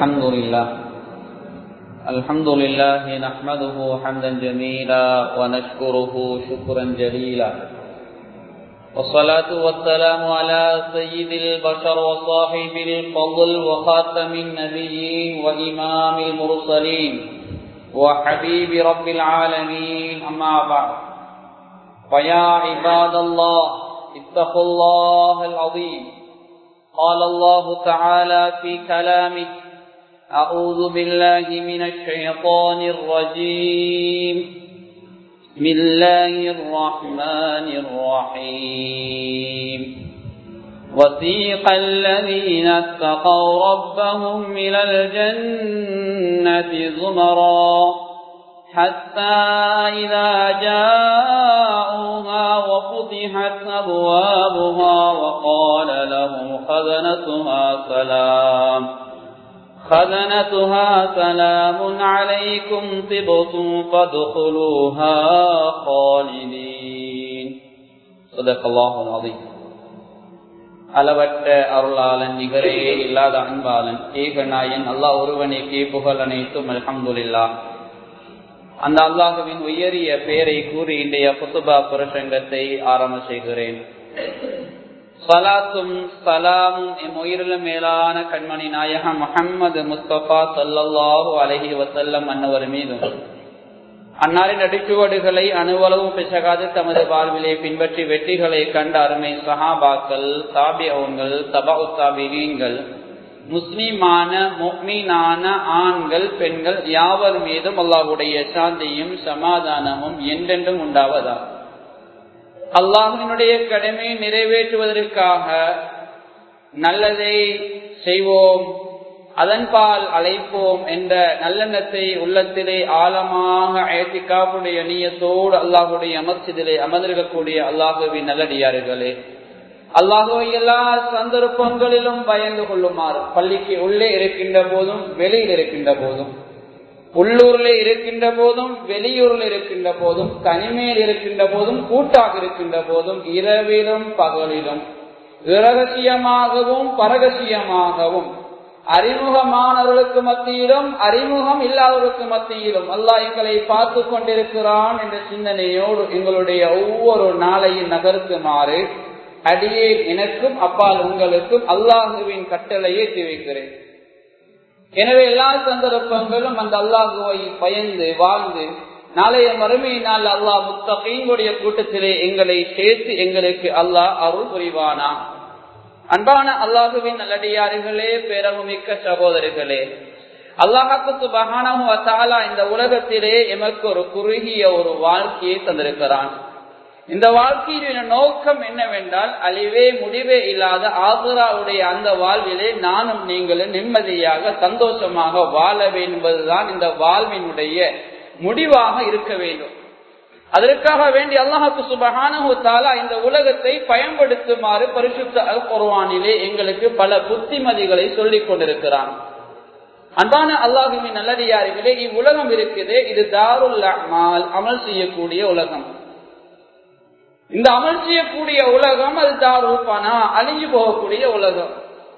الحمد لله الحمد لله نحمده حمدا جميلا ونشكره شكرا جليلا والصلاة والسلام على سيد البشر وصاحب الفضل وخاتم النبيين وإمام المرسلين وحبيب رب العالمين أما بعد فيا عباد الله اتقوا الله العظيم قال الله تعالى في كلامه أعوذ بالله من الشيطان الرجيم بسم الله الرحمن الرحيم وسيق الذين اتقوا ربهم إلى الجنة زمرا حتى إذا جاءوها وفتحت أبوابها وقال لهم خزنتها سلام خزنتها سلام عليكم طبتم فادخلوها خالدين صدق الله العظيم அளவற்ற அருளாளன் நிகரே இல்லாத அன்பாளன் ஏகநாயன் அல்லாஹ் ஒருவனைக்கே புகழ் அனைத்தும் அல்ஹம்துலில்லா அந்த அல்லாஹுவின் உயரிய பெயரை கூறி இன்றைய புத்துபா புருஷங்கத்தை ஆரம்ப செய்கிறேன் சலாத்தும் சலாமும் எம் உயிரிலும் மேலான கண்மணி நாயகம் முகம்மது முஸ்தபா சல்லாஹூ அலஹி வசல்லம் அன்னவர் மீதும் அன்னாரின் அடிச்சுவடுகளை அணுவளவும் பிசகாது தமது வாழ்விலே பின்பற்றி வெற்றிகளை கண்ட அருமை சஹாபாக்கள் தாபியவங்கள் தபா தாபிகங்கள் முஸ்லிமான மொமீனான ஆண்கள் பெண்கள் யாவர் மீதும் அல்லாஹுடைய சாந்தியும் சமாதானமும் என்றென்றும் உண்டாவதா அல்லாஹினுடைய கடமையை நிறைவேற்றுவதற்காக நல்லதை செய்வோம் அதன்பால் அழைப்போம் என்ற நல்லெண்ணத்தை உள்ளத்திலே ஆழமாக அயத்திக்காவுடைய நீயத்தோடு அல்லாஹுடைய அமர்ச்சிதிலே அமர்ந்திருக்கக்கூடிய அல்லாஹுவின் நல்லடியார்களே அல்லாஹுவை எல்லா சந்தர்ப்பங்களிலும் பயந்து கொள்ளுமாறு பள்ளிக்கு உள்ளே இருக்கின்ற போதும் வெளியில் இருக்கின்ற போதும் உள்ளூர்ல இருக்கின்ற போதும் வெளியூரில் இருக்கின்ற போதும் தனிமையில் இருக்கின்ற போதும் கூட்டாக இருக்கின்ற போதும் இரவிலும் பகலிலும் இரகசியமாகவும் பரகசியமாகவும் அறிமுகமானவர்களுக்கு மத்தியிலும் அறிமுகம் இல்லாதவர்களுக்கு மத்தியிலும் அல்லாஹ் எங்களை பார்த்து கொண்டிருக்கிறான் என்ற சிந்தனையோடு எங்களுடைய ஒவ்வொரு நாளையும் நகர்த்துமாறு அடியே எனக்கும் அப்பால் உங்களுக்கும் அல்லாஹுவின் கட்டளையை தெரிவிக்கிறேன் எனவே எல்லா சந்தர்ப்பங்களும் அந்த அல்லாஹுவை பயந்து வாழ்ந்து நாளைய மறுமை நாள் அல்லாஹ் முத்தகைங்களுடைய கூட்டத்திலே எங்களை சேர்த்து எங்களுக்கு அல்லாஹ் அருள் புரிவானா அன்பான அல்லாஹுவின் நல்லடியார்களே பேரகுமிக்க சகோதரர்களே அல்லாஹாக்கு பகானா இந்த உலகத்திலே எமக்கு ஒரு குறுகிய ஒரு வாழ்க்கையை தந்திருக்கிறான் இந்த வாழ்க்கையின் நோக்கம் என்னவென்றால் அழிவே முடிவே இல்லாத ஆசுராவுடைய அந்த வாழ்விலே நானும் நீங்களும் நிம்மதியாக சந்தோஷமாக வாழ என்பதுதான் இந்த வாழ்வினுடைய முடிவாக இருக்க வேண்டும் அதற்காக வேண்டி அல்லாஹாக்கு சுபகானா இந்த உலகத்தை பயன்படுத்துமாறு பரிசுத்த அல் குர்வானிலே எங்களுக்கு பல புத்திமதிகளை சொல்லிக் கொண்டிருக்கிறான் அன்பான அல்லாஹுவின் நல்லடியார்களே இவ்வுலகம் இருக்குது இது தாருல் அமால் அமல் செய்யக்கூடிய உலகம் இந்த அமல் செய்யக்கூடிய உலகம் அது தாருல் பனா அழிஞ்சு போகக்கூடிய உலகம்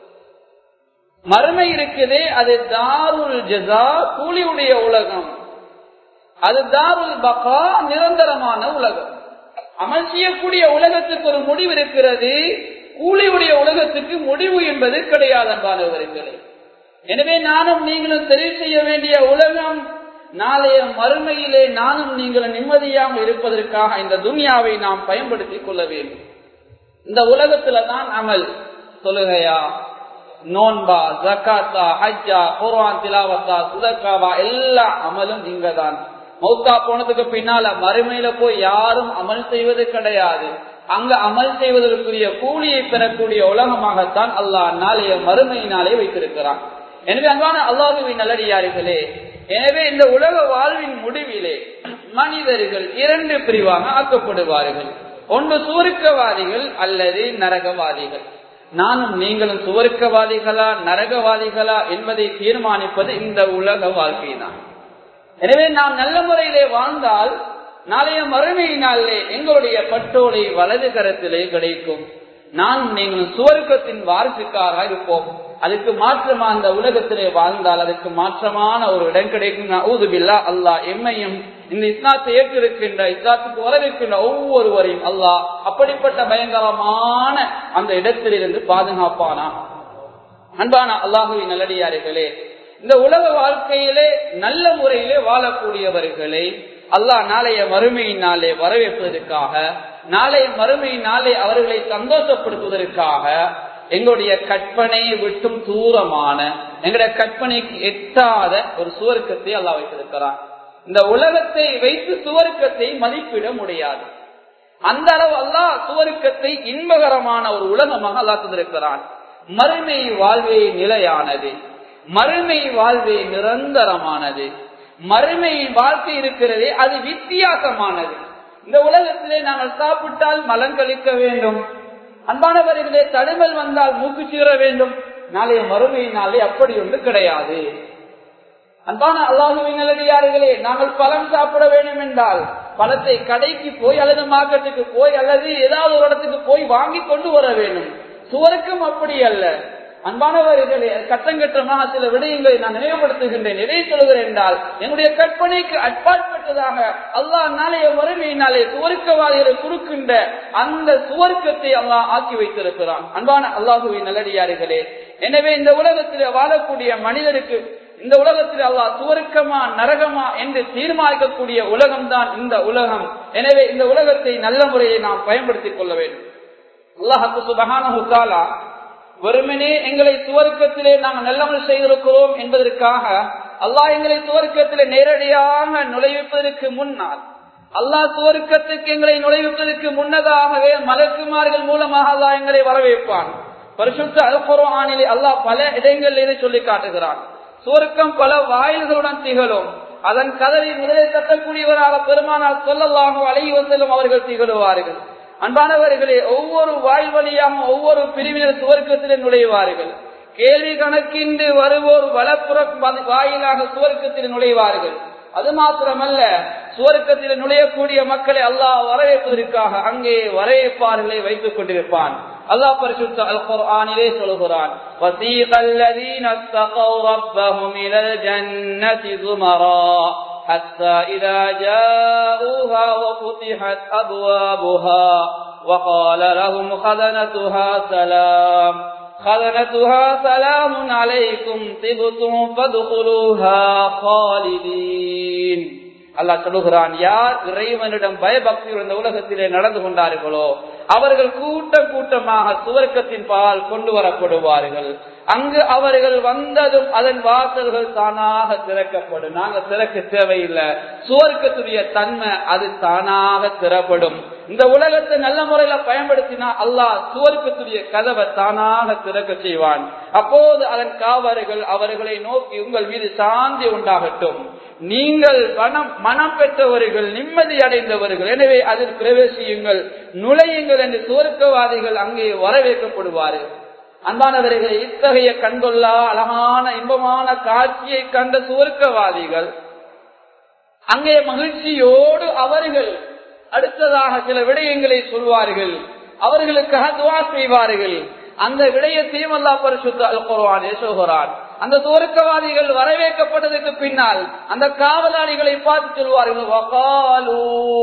மறுமை இருக்குதே அது தாருல் ஜசா கூலியுடைய உலகம் அது தாருல் பகா நிரந்தரமான உலகம் அமல் செய்யக்கூடிய உலகத்துக்கு ஒரு முடிவு இருக்கிறது கூலியுடைய உலகத்துக்கு முடிவு என்பது கிடையாது அன்பானவர்களே எனவே நானும் நீங்களும் தெரிவு செய்ய வேண்டிய உலகம் நாளைய மறுமையிலே நானும் நீங்களும் நிம்மதியாக இருப்பதற்காக இந்த துனியாவை நாம் பயன்படுத்திக் கொள்ள வேண்டும் இந்த உலகத்துல தான் அமல் தொழுகையா நோன்பா ஜக்காத்தா ஹஜ்ஜா குர்வான் திலாவத்தா சுதக்காவா எல்லா அமலும் இங்கதான் மௌத்தா போனதுக்கு பின்னால மறுமையில போய் யாரும் அமல் செய்வது கிடையாது அங்க அமல் செய்வதற்குரிய கூலியை பெறக்கூடிய உலகமாகத்தான் அல்லாஹ் நாளைய மறுமையினாலே வைத்திருக்கிறான் எனவே அங்கான அல்லாஹுவின் நல்லடியார்களே எனவே இந்த உலக வாழ்வின் முடிவிலே மனிதர்கள் இரண்டு பிரிவாக ஆக்கப்படுவார்கள் ஒன்று சுவர்க்கவாதிகள் அல்லது நரகவாதிகள் நானும் நீங்களும் சுவர்க்கவாதிகளா நரகவாதிகளா என்பதை தீர்மானிப்பது இந்த உலக வாழ்க்கை தான் எனவே நாம் நல்ல முறையிலே வாழ்ந்தால் நாளைய மறுமையினாலே எங்களுடைய பட்டோலை வலது கரத்திலே கிடைக்கும் நான் நீங்கள் சுவர்க்கத்தின் வாரிசுக்காக இருப்போம் அதுக்கு மாற்றமா அந்த உலகத்திலே வாழ்ந்தால் அதுக்கு மாற்றமான ஒரு இடம் கிடைக்கும் ஊதுபில்லா அல்லாஹ் எம்மையும் இந்த இஸ்லாத்தை ஏற்றிருக்கின்ற இஸ்லாத்துக்கு வரவிருக்கின்ற ஒவ்வொருவரையும் அல்லாஹ் அப்படிப்பட்ட பயங்கரமான அந்த இடத்திலிருந்து பாதுகாப்பானா அன்பான அல்லாஹுவின் நல்லடியார்களே இந்த உலக வாழ்க்கையிலே நல்ல முறையிலே வாழக்கூடியவர்களை அல்லாஹ் நாளைய மறுமையினாலே வரவேற்பதற்காக நாளைய மறுமையினாலே அவர்களை சந்தோஷப்படுத்துவதற்காக எங்களுடைய கற்பனையை விட்டும் தூரமான எங்களுடைய கற்பனைக்கு எட்டாத ஒரு சுவர்க்கத்தை அல்லாஹ் வைத்திருக்கிறான் இந்த உலகத்தை வைத்து சுவர்க்கத்தை மதிப்பிட முடியாது அந்த அளவு அல்லாஹ் சுவர்க்கத்தை இன்பகரமான ஒரு உலகமாக அல்லாஹ் தந்திருக்கிறான் மறுமை வாழ்வே நிலையானது மறுமை வாழ்வே நிரந்தரமானது மறுமை வாழ்க்கை இருக்கிறதே அது வித்தியாசமானது இந்த உலகத்திலே நாங்கள் சாப்பிட்டால் மலம் கழிக்க வேண்டும் அன்பானவர்களே தடுமல் வந்தால் மூக்கு சீர வேண்டும் நாளைய மறுமையினாலே அப்படி ஒன்று கிடையாது அன்பான அல்லாஹுவின் நிலடியார்களே நாங்கள் பழம் சாப்பிட வேண்டும் என்றால் பழத்தை கடைக்கு போய் அல்லது மார்க்கெட்டுக்கு போய் அல்லது ஏதாவது ஒரு இடத்துக்கு போய் வாங்கி கொண்டு வர வேண்டும் சுவருக்கும் அப்படி அல்ல அன்பானவர்களே கட்டங்கட்டமாக சில விடயங்களை நான் நினைவுபடுத்துகின்றேன் எதை சொல்கிறேன் என்றால் என்னுடைய கற்பனைக்கு அட்பாற்பட்டதாக அல்லாஹ் நாளைய வறுமையினாலே சுவர்க்கவாதிகளை கொடுக்கின்ற அந்த சுவர்க்கத்தை அல்லாஹ் ஆக்கி வைத்திருக்கிறான் அன்பான அல்லாஹுவின் நல்லடியார்களே எனவே இந்த உலகத்தில் வாழக்கூடிய மனிதருக்கு இந்த உலகத்தில் அல்லாஹ் சுவர்க்கமா நரகமா என்று தீர்மானிக்கக்கூடிய உலகம்தான் இந்த உலகம் எனவே இந்த உலகத்தை நல்ல முறையை நாம் பயன்படுத்திக் கொள்ள வேண்டும் அல்லாஹு சுபகான வெறுமனே எங்களை சுவர்க்கத்திலே நாங்கள் நல்லமல் செய்திருக்கிறோம் என்பதற்காக அல்லாஹ் எங்களை சுவர்க்கத்திலே நேரடியாக நுழைவிப்பதற்கு முன்னால் அல்லாஹ் சுவர்க்கத்துக்கு எங்களை நுழைவிப்பதற்கு முன்னதாகவே மலக்குமார்கள் மூலமாக அல்லாஹ் எங்களை வரவேற்பான் பரிசுத்த அல்குரானிலே அல்லாஹ் பல இடங்களில் சொல்லி காட்டுகிறான் சுவர்க்கம் பல வாயில்களுடன் திகழும் அதன் கதவை முதலில் தட்டக்கூடியவராக பெருமானார் சொல்லலாக அழகி செல்லும் அவர்கள் திகழுவார்கள் அன்பானவர்களே ஒவ்வொரு வாய் வழியாக ஒவ்வொரு பிரிவினர் சுவர்க்கத்திலே நுழைவார்கள் கேள்வி கணக்கின்றி வருவோர் வலப்புற வாயிலாக சுவர்க்கத்தில் நுழைவார்கள் அது மாத்திரமல்ல சுவர்க்கத்தில் நுழையக்கூடிய மக்களை அல்லாஹ் வரவேற்பதற்காக அங்கே வரவேற்பார்களை வைத்துக் கொண்டிருப்பான் அல்லாஹ் பரிசுத்த அல் குர்ஆனிலே சொல்கிறான் வசீக الذين اتقوا ربهم الى الجنه زمرا حتى اذا جاءوها وفتحت ابوابها وقال لهم خزنتها سلام خزنتها سلام عليكم طبتم فادخلوها خالدين அல்லாஹ் சொல்லுகிறான் யார் இறைவனிடம் பயபக்தி இந்த உலகத்திலே நடந்து கொண்டார்களோ அவர்கள் கூட்டம் கூட்டமாக சுவர்க்கத்தின் பால் கொண்டு வரப்படுவார்கள் அங்கு அவர்கள் வந்ததும் அதன் வாசல்கள் தானாக திறக்கப்படும் நாங்க திறக்க தேவையில்லை சுவர்க்கத்துடைய தன்மை அது தானாக திறப்படும் இந்த உலகத்தை நல்ல முறையில பயன்படுத்தினா அல்லாஹ் சுவர்க்கத்துடைய கதவை தானாக திறக்க செய்வான் அப்போது அதன் காவர்கள் அவர்களை நோக்கி உங்கள் மீது சாந்தி உண்டாகட்டும் நீங்கள் மனம் மனம் பெற்றவர்கள் நிம்மதி அடைந்தவர்கள் எனவே அதில் பிரவேசியுங்கள் நுழையுங்கள் என்று சுவர்க்கவாதிகள் அங்கே வரவேற்கப்படுவார்கள் அன்பானவர்களை இத்தகைய கண்கொள்ளா அழகான இன்பமான காட்சியை கண்ட சுவர்க்கவாதிகள் அங்கே மகிழ்ச்சியோடு அவர்கள் அடுத்ததாக சில விடயங்களை சொல்வார்கள் அவர்களுக்காக துவா செய்வார்கள் அந்த விடயத்தையும் அல்லா பரிசுத்த அல் குர்ஆன் சொல்கிறான் அந்த சுவர்க்கவாதிகள் வரவேற்கப்பட்டதுக்கு பின்னால் அந்த காவலாளிகளை பார்த்து சொல்வார்கள் வகாலு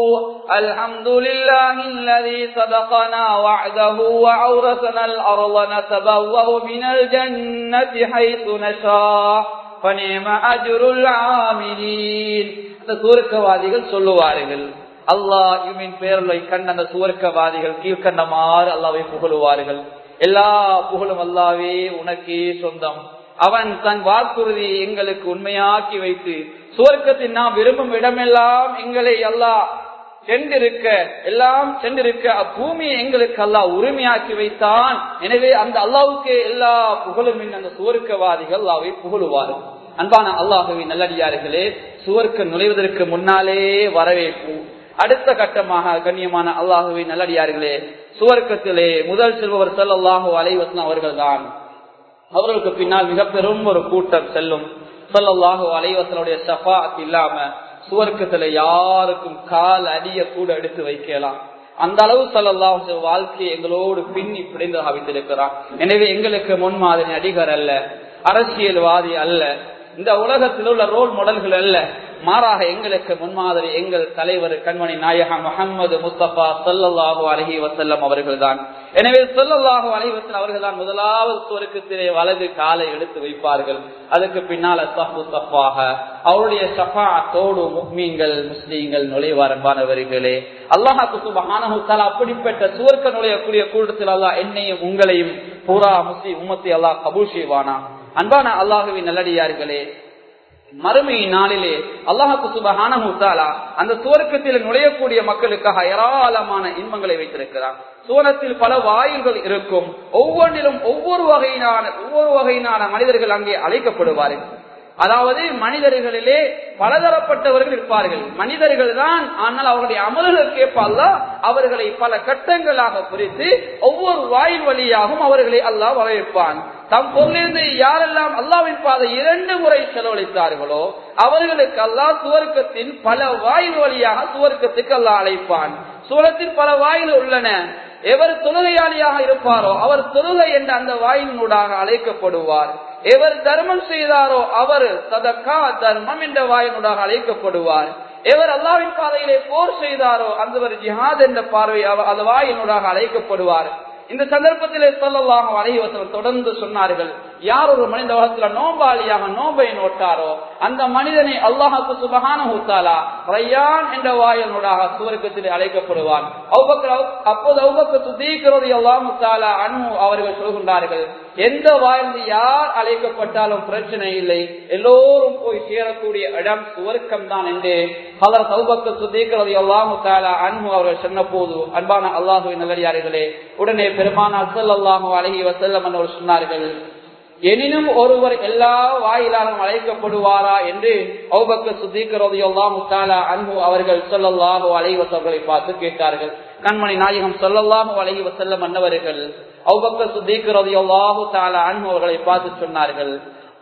அல்ஹம்துலில்லாஹி அல்லதி சதகனா வஅதஹு வஅவ்ரஸனா அல்-அர்ض நதபவ்வஹு மினல் ஜன்னதி ஹைது நஷா ஃபனிம அஜ்ருல் ஆமிலீன் அந்த சுவர்க்கவாதிகள் சொல்லுவார்கள் அல்லாஹ் இவன் பெயர்களை கண்ட அந்த சுவர்க்கவாதிகள் கீழ்கண்டமாறு அல்லாவை புகழுவார்கள் எல்லா புகழும் அல்லாவே உனக்கே சொந்தம் அவன் தன் வாக்குறுதி எங்களுக்கு உண்மையாக்கி வைத்து சுவர்க்கத்தில் நாம் விரும்பும் இடமெல்லாம் எங்களை அல்லாஹ் சென்றிருக்க எல்லாம் சென்றிருக்க அப்பூமியை எங்களுக்கு அல்லாஹ் உரிமையாக்கி வைத்தான் எனவே அந்த அல்லாவுக்கே எல்லா புகழும் அந்த சுவர்க்கவாதிகள் அல்லாவை புகழுவார்கள் அன்பான அல்லாஹுவின் நல்லடியார்களே சுவர்க்க நுழைவதற்கு முன்னாலே வரவேற்பு அடுத்த கட்டமாக கண்ணியமான அல்லாஹுவின் நல்லடியார்களே சுவர்க்கத்திலே முதல் செல்பவர் செல்லாஹு அலைவசன் அவர்கள் தான் அவர்களுக்கு பின்னால் மிக பெரும் ஒரு கூட்டம் செல்லும் சொல்லல்லாஹு அலைவசனுடைய சஃபா இல்லாம சுவர்க்கத்துல யாருக்கும் கால் அடிய கூட எடுத்து வைக்கலாம் அந்த அளவு சல்லாஹ் வாழ்க்கையை எங்களோடு பின்னி பிடிந்து வைத்திருக்கிறார் எனவே எங்களுக்கு முன்மாதிரி நடிகர் அல்ல அரசியல்வாதி அல்ல இந்த உலகத்தில் உள்ள ரோல் மாடல்கள் அல்ல மாறாக எங்களுக்கு முன்மாதிரி எங்கள் தலைவர் கண்மணி நாயகம் முகமது முஸ்தபா சல்லாஹூ அலஹி வசல்லம் அவர்கள் தான் எனவே சொல்லல்லாஹு அலைவசன் அவர்கள் தான் முதலாவது சுவருக்கத்திலே வலது காலை எடுத்து வைப்பார்கள் அதுக்கு பின்னால சஃபு சஃபாக அவருடைய சஃபாத்தோடு முக்மீன்கள் முஸ்லீம்கள் நுழைவார் அன்பானவர்களே அல்லாஹாக்கு சுபஹானஹுத்தால் அப்படிப்பட்ட சுவர்க்க நுழையக்கூடிய கூட்டத்தில் அல்லாஹ் என்னையும் உங்களையும் பூரா முஸ்லீம் உம்மத்தை அல்லாஹ் கபூல் செய்வானா அன்பான அல்லாஹுவின் நல்லடியார்களே மறுமை நாளிலே அல்லாஹாக்கு சுபஹானஹுத்தாலா அந்த சுவர்க்கத்தில் நுழையக்கூடிய மக்களுக்காக ஏராளமான இன்பங்களை வைத்திருக்கிறார் சுவனத்தில் பல வாயில்கள் இருக்கும் ஒவ்வொன்றிலும் ஒவ்வொரு வகையினான ஒவ்வொரு வகையினான மனிதர்கள் அங்கே அழைக்கப்படுவார்கள் அதாவது மனிதர்களிலே பலதரப்பட்டவர்கள் இருப்பார்கள் மனிதர்கள் தான் ஆனால் அவர்களுடைய அமல்களுக்கு ஏற்பல்ல அவர்களை பல கட்டங்களாக குறித்து ஒவ்வொரு வாயில் வழியாகவும் அவர்களை அல்லாஹ் வரவேற்பான் தம் பொருளிருந்து யாரெல்லாம் அல்லாவின் பாதை இரண்டு முறை செலவழித்தார்களோ அவர்களுக்கு அல்லாஹ் சுவர்க்கத்தின் பல வாயில் வழியாக சுவர்க்கத்துக்கு அல்லாஹ் அழைப்பான் சூழத்தில் பல வாயில் உள்ளன எவர் தொழுகையாளியாக இருப்பாரோ அவர் தொழுகை என்ற அந்த வாயினூடாக அழைக்கப்படுவார் எவர் தர்மம் செய்தாரோ அவர் சதக்கா தர்மம் என்ற வாயினூடாக அழைக்கப்படுவார் எவர் அல்லாவின் பாதையிலே போர் செய்தாரோ அந்த ஜிஹாத் என்ற பார்வை அந்த வாயினூடாக அழைக்கப்படுவார் இந்த சந்தர்ப்பத்திலே சொல்லலாம் அலைவசம் தொடர்ந்து சொன்னார்கள் யார் ஒரு மனித உலகத்துல நோம்பாளியாக நோம்பை நோட்டாரோ அந்த மனிதனை அல்லாஹுக்கு சுபகான ஊத்தாலா ரையான் என்ற வாயினூடாக சுவர்க்கத்தில் அழைக்கப்படுவான் அப்போது அவ்வக்கு சுதீக்கிறது அல்லாமுத்தாலா அனு அவர்கள் சொல்கின்றார்கள் எந்த வாயிலிருந்து யார் அழைக்கப்பட்டாலும் பிரச்சனை இல்லை எல்லோரும் போய் சேரக்கூடிய இடம் சுவர்க்கம் தான் என்று பலர் சௌபக்கு சுதீக்கிறது அல்லாமுத்தாலா அன்பு அவர்கள் சொன்ன போது அன்பான அல்லாஹுவின் நல்லடியார்களே உடனே பெருமான அசல் அல்லாஹு அழகி வசல்லம் என்று சொன்னார்கள் எனினும் ஒருவர் எல்லா வாயிலாலும் அழைக்கப்படுவாரா என்று அவுபக்க சுத்திகரதையெல்லாம் அன்பு அவர்கள் சொல்லல்லாஹோ அலைவசவர்களை பார்த்து கேட்டார்கள் கண்மணி நாயகம் சொல்லல்லாஹோ அலைஹி வசல்லம் அன்னவர்கள் அவுபக்க சுத்திகரதையொல்லாஹு தாலா அன்பு அவர்களை பார்த்து சொன்னார்கள்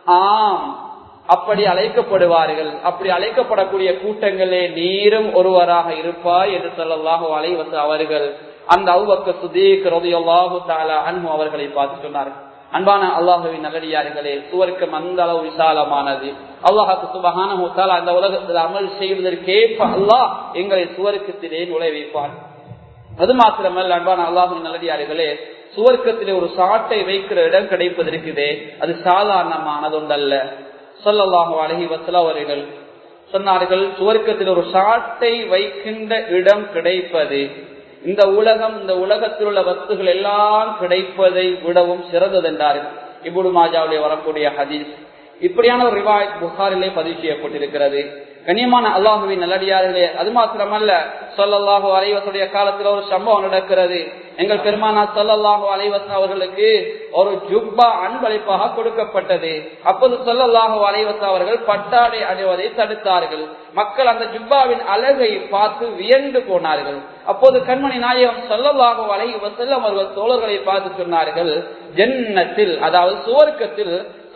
ஆம் அப்படி அழைக்கப்படுவார்கள் அப்படி அழைக்கப்படக்கூடிய கூட்டங்களே நீரும் ஒருவராக இருப்பாய் என்று சொல்லல்லாஹோ அலைவச அவர்கள் அந்த அவுபக்க சுதீகரதையொல்லாஹு தாலா அன்பு அவர்களை பார்த்து சொன்னார்கள் அன்பான அல்லாஹுவின் நல்லடியார்களே சுவர்க்கம் அந்த அளவு விசாலமானது அல்லாஹாக்கு சுபகான அந்த உலகத்தில் அமல் செய்வதற்கேற்ப அல்லாஹ் எங்களை சுவர்க்கத்திலே நுழை வைப்பான் அது மாத்திரமல்ல அன்பான அல்லாஹுவின் நல்லடியார்களே சுவர்க்கத்திலே ஒரு சாட்டை வைக்கிற இடம் கிடைப்பதற்குதே அது சாதாரணமானது ஒன்றல்ல சொல்லல்லாஹு அழகி வசல அவர்கள் சொன்னார்கள் சுவர்க்கத்தில் ஒரு சாட்டை வைக்கின்ற இடம் கிடைப்பது இந்த உலகம் இந்த உலகத்தில் உள்ள வஸ்துகள் எல்லாம் கிடைப்பதை விடவும் சிறந்தது என்றார்கள் இபுடு மாஜாவிலே வரக்கூடிய ஹதீஸ் இப்படியான ஒரு ரிவாயத் புகாரிலே பதிவு செய்யப்பட்டிருக்கிறது கண்ணியமான அல்லாஹுவின் நல்லடியார்களே அது மாத்திரமல்ல சொல்லல்லாஹு அலைவசனுடைய காலத்தில் ஒரு சம்பவம் நடக்கிறது எங்கள் பெருமானா சொல்லல்லாஹு அலைவசன் அவர்களுக்கு ஒரு ஜுப்பா அன்பளிப்பாக கொடுக்கப்பட்டது அப்போது சொல்லல்லாஹு அலைவசன் அவர்கள் பட்டாடை அடைவதை தடுத்தார்கள் மக்கள் அந்த ஜுப்பாவின் அழகை பார்த்து வியந்து போனார்கள் அப்போது கண்மணி நாயகம் சொல்லல்லாஹு அலைஹி வசல்லம் அவர்கள் தோழர்களை பார்த்து சொன்னார்கள் ஜன்னத்தில் அதாவது சுவர்க்கத்தில்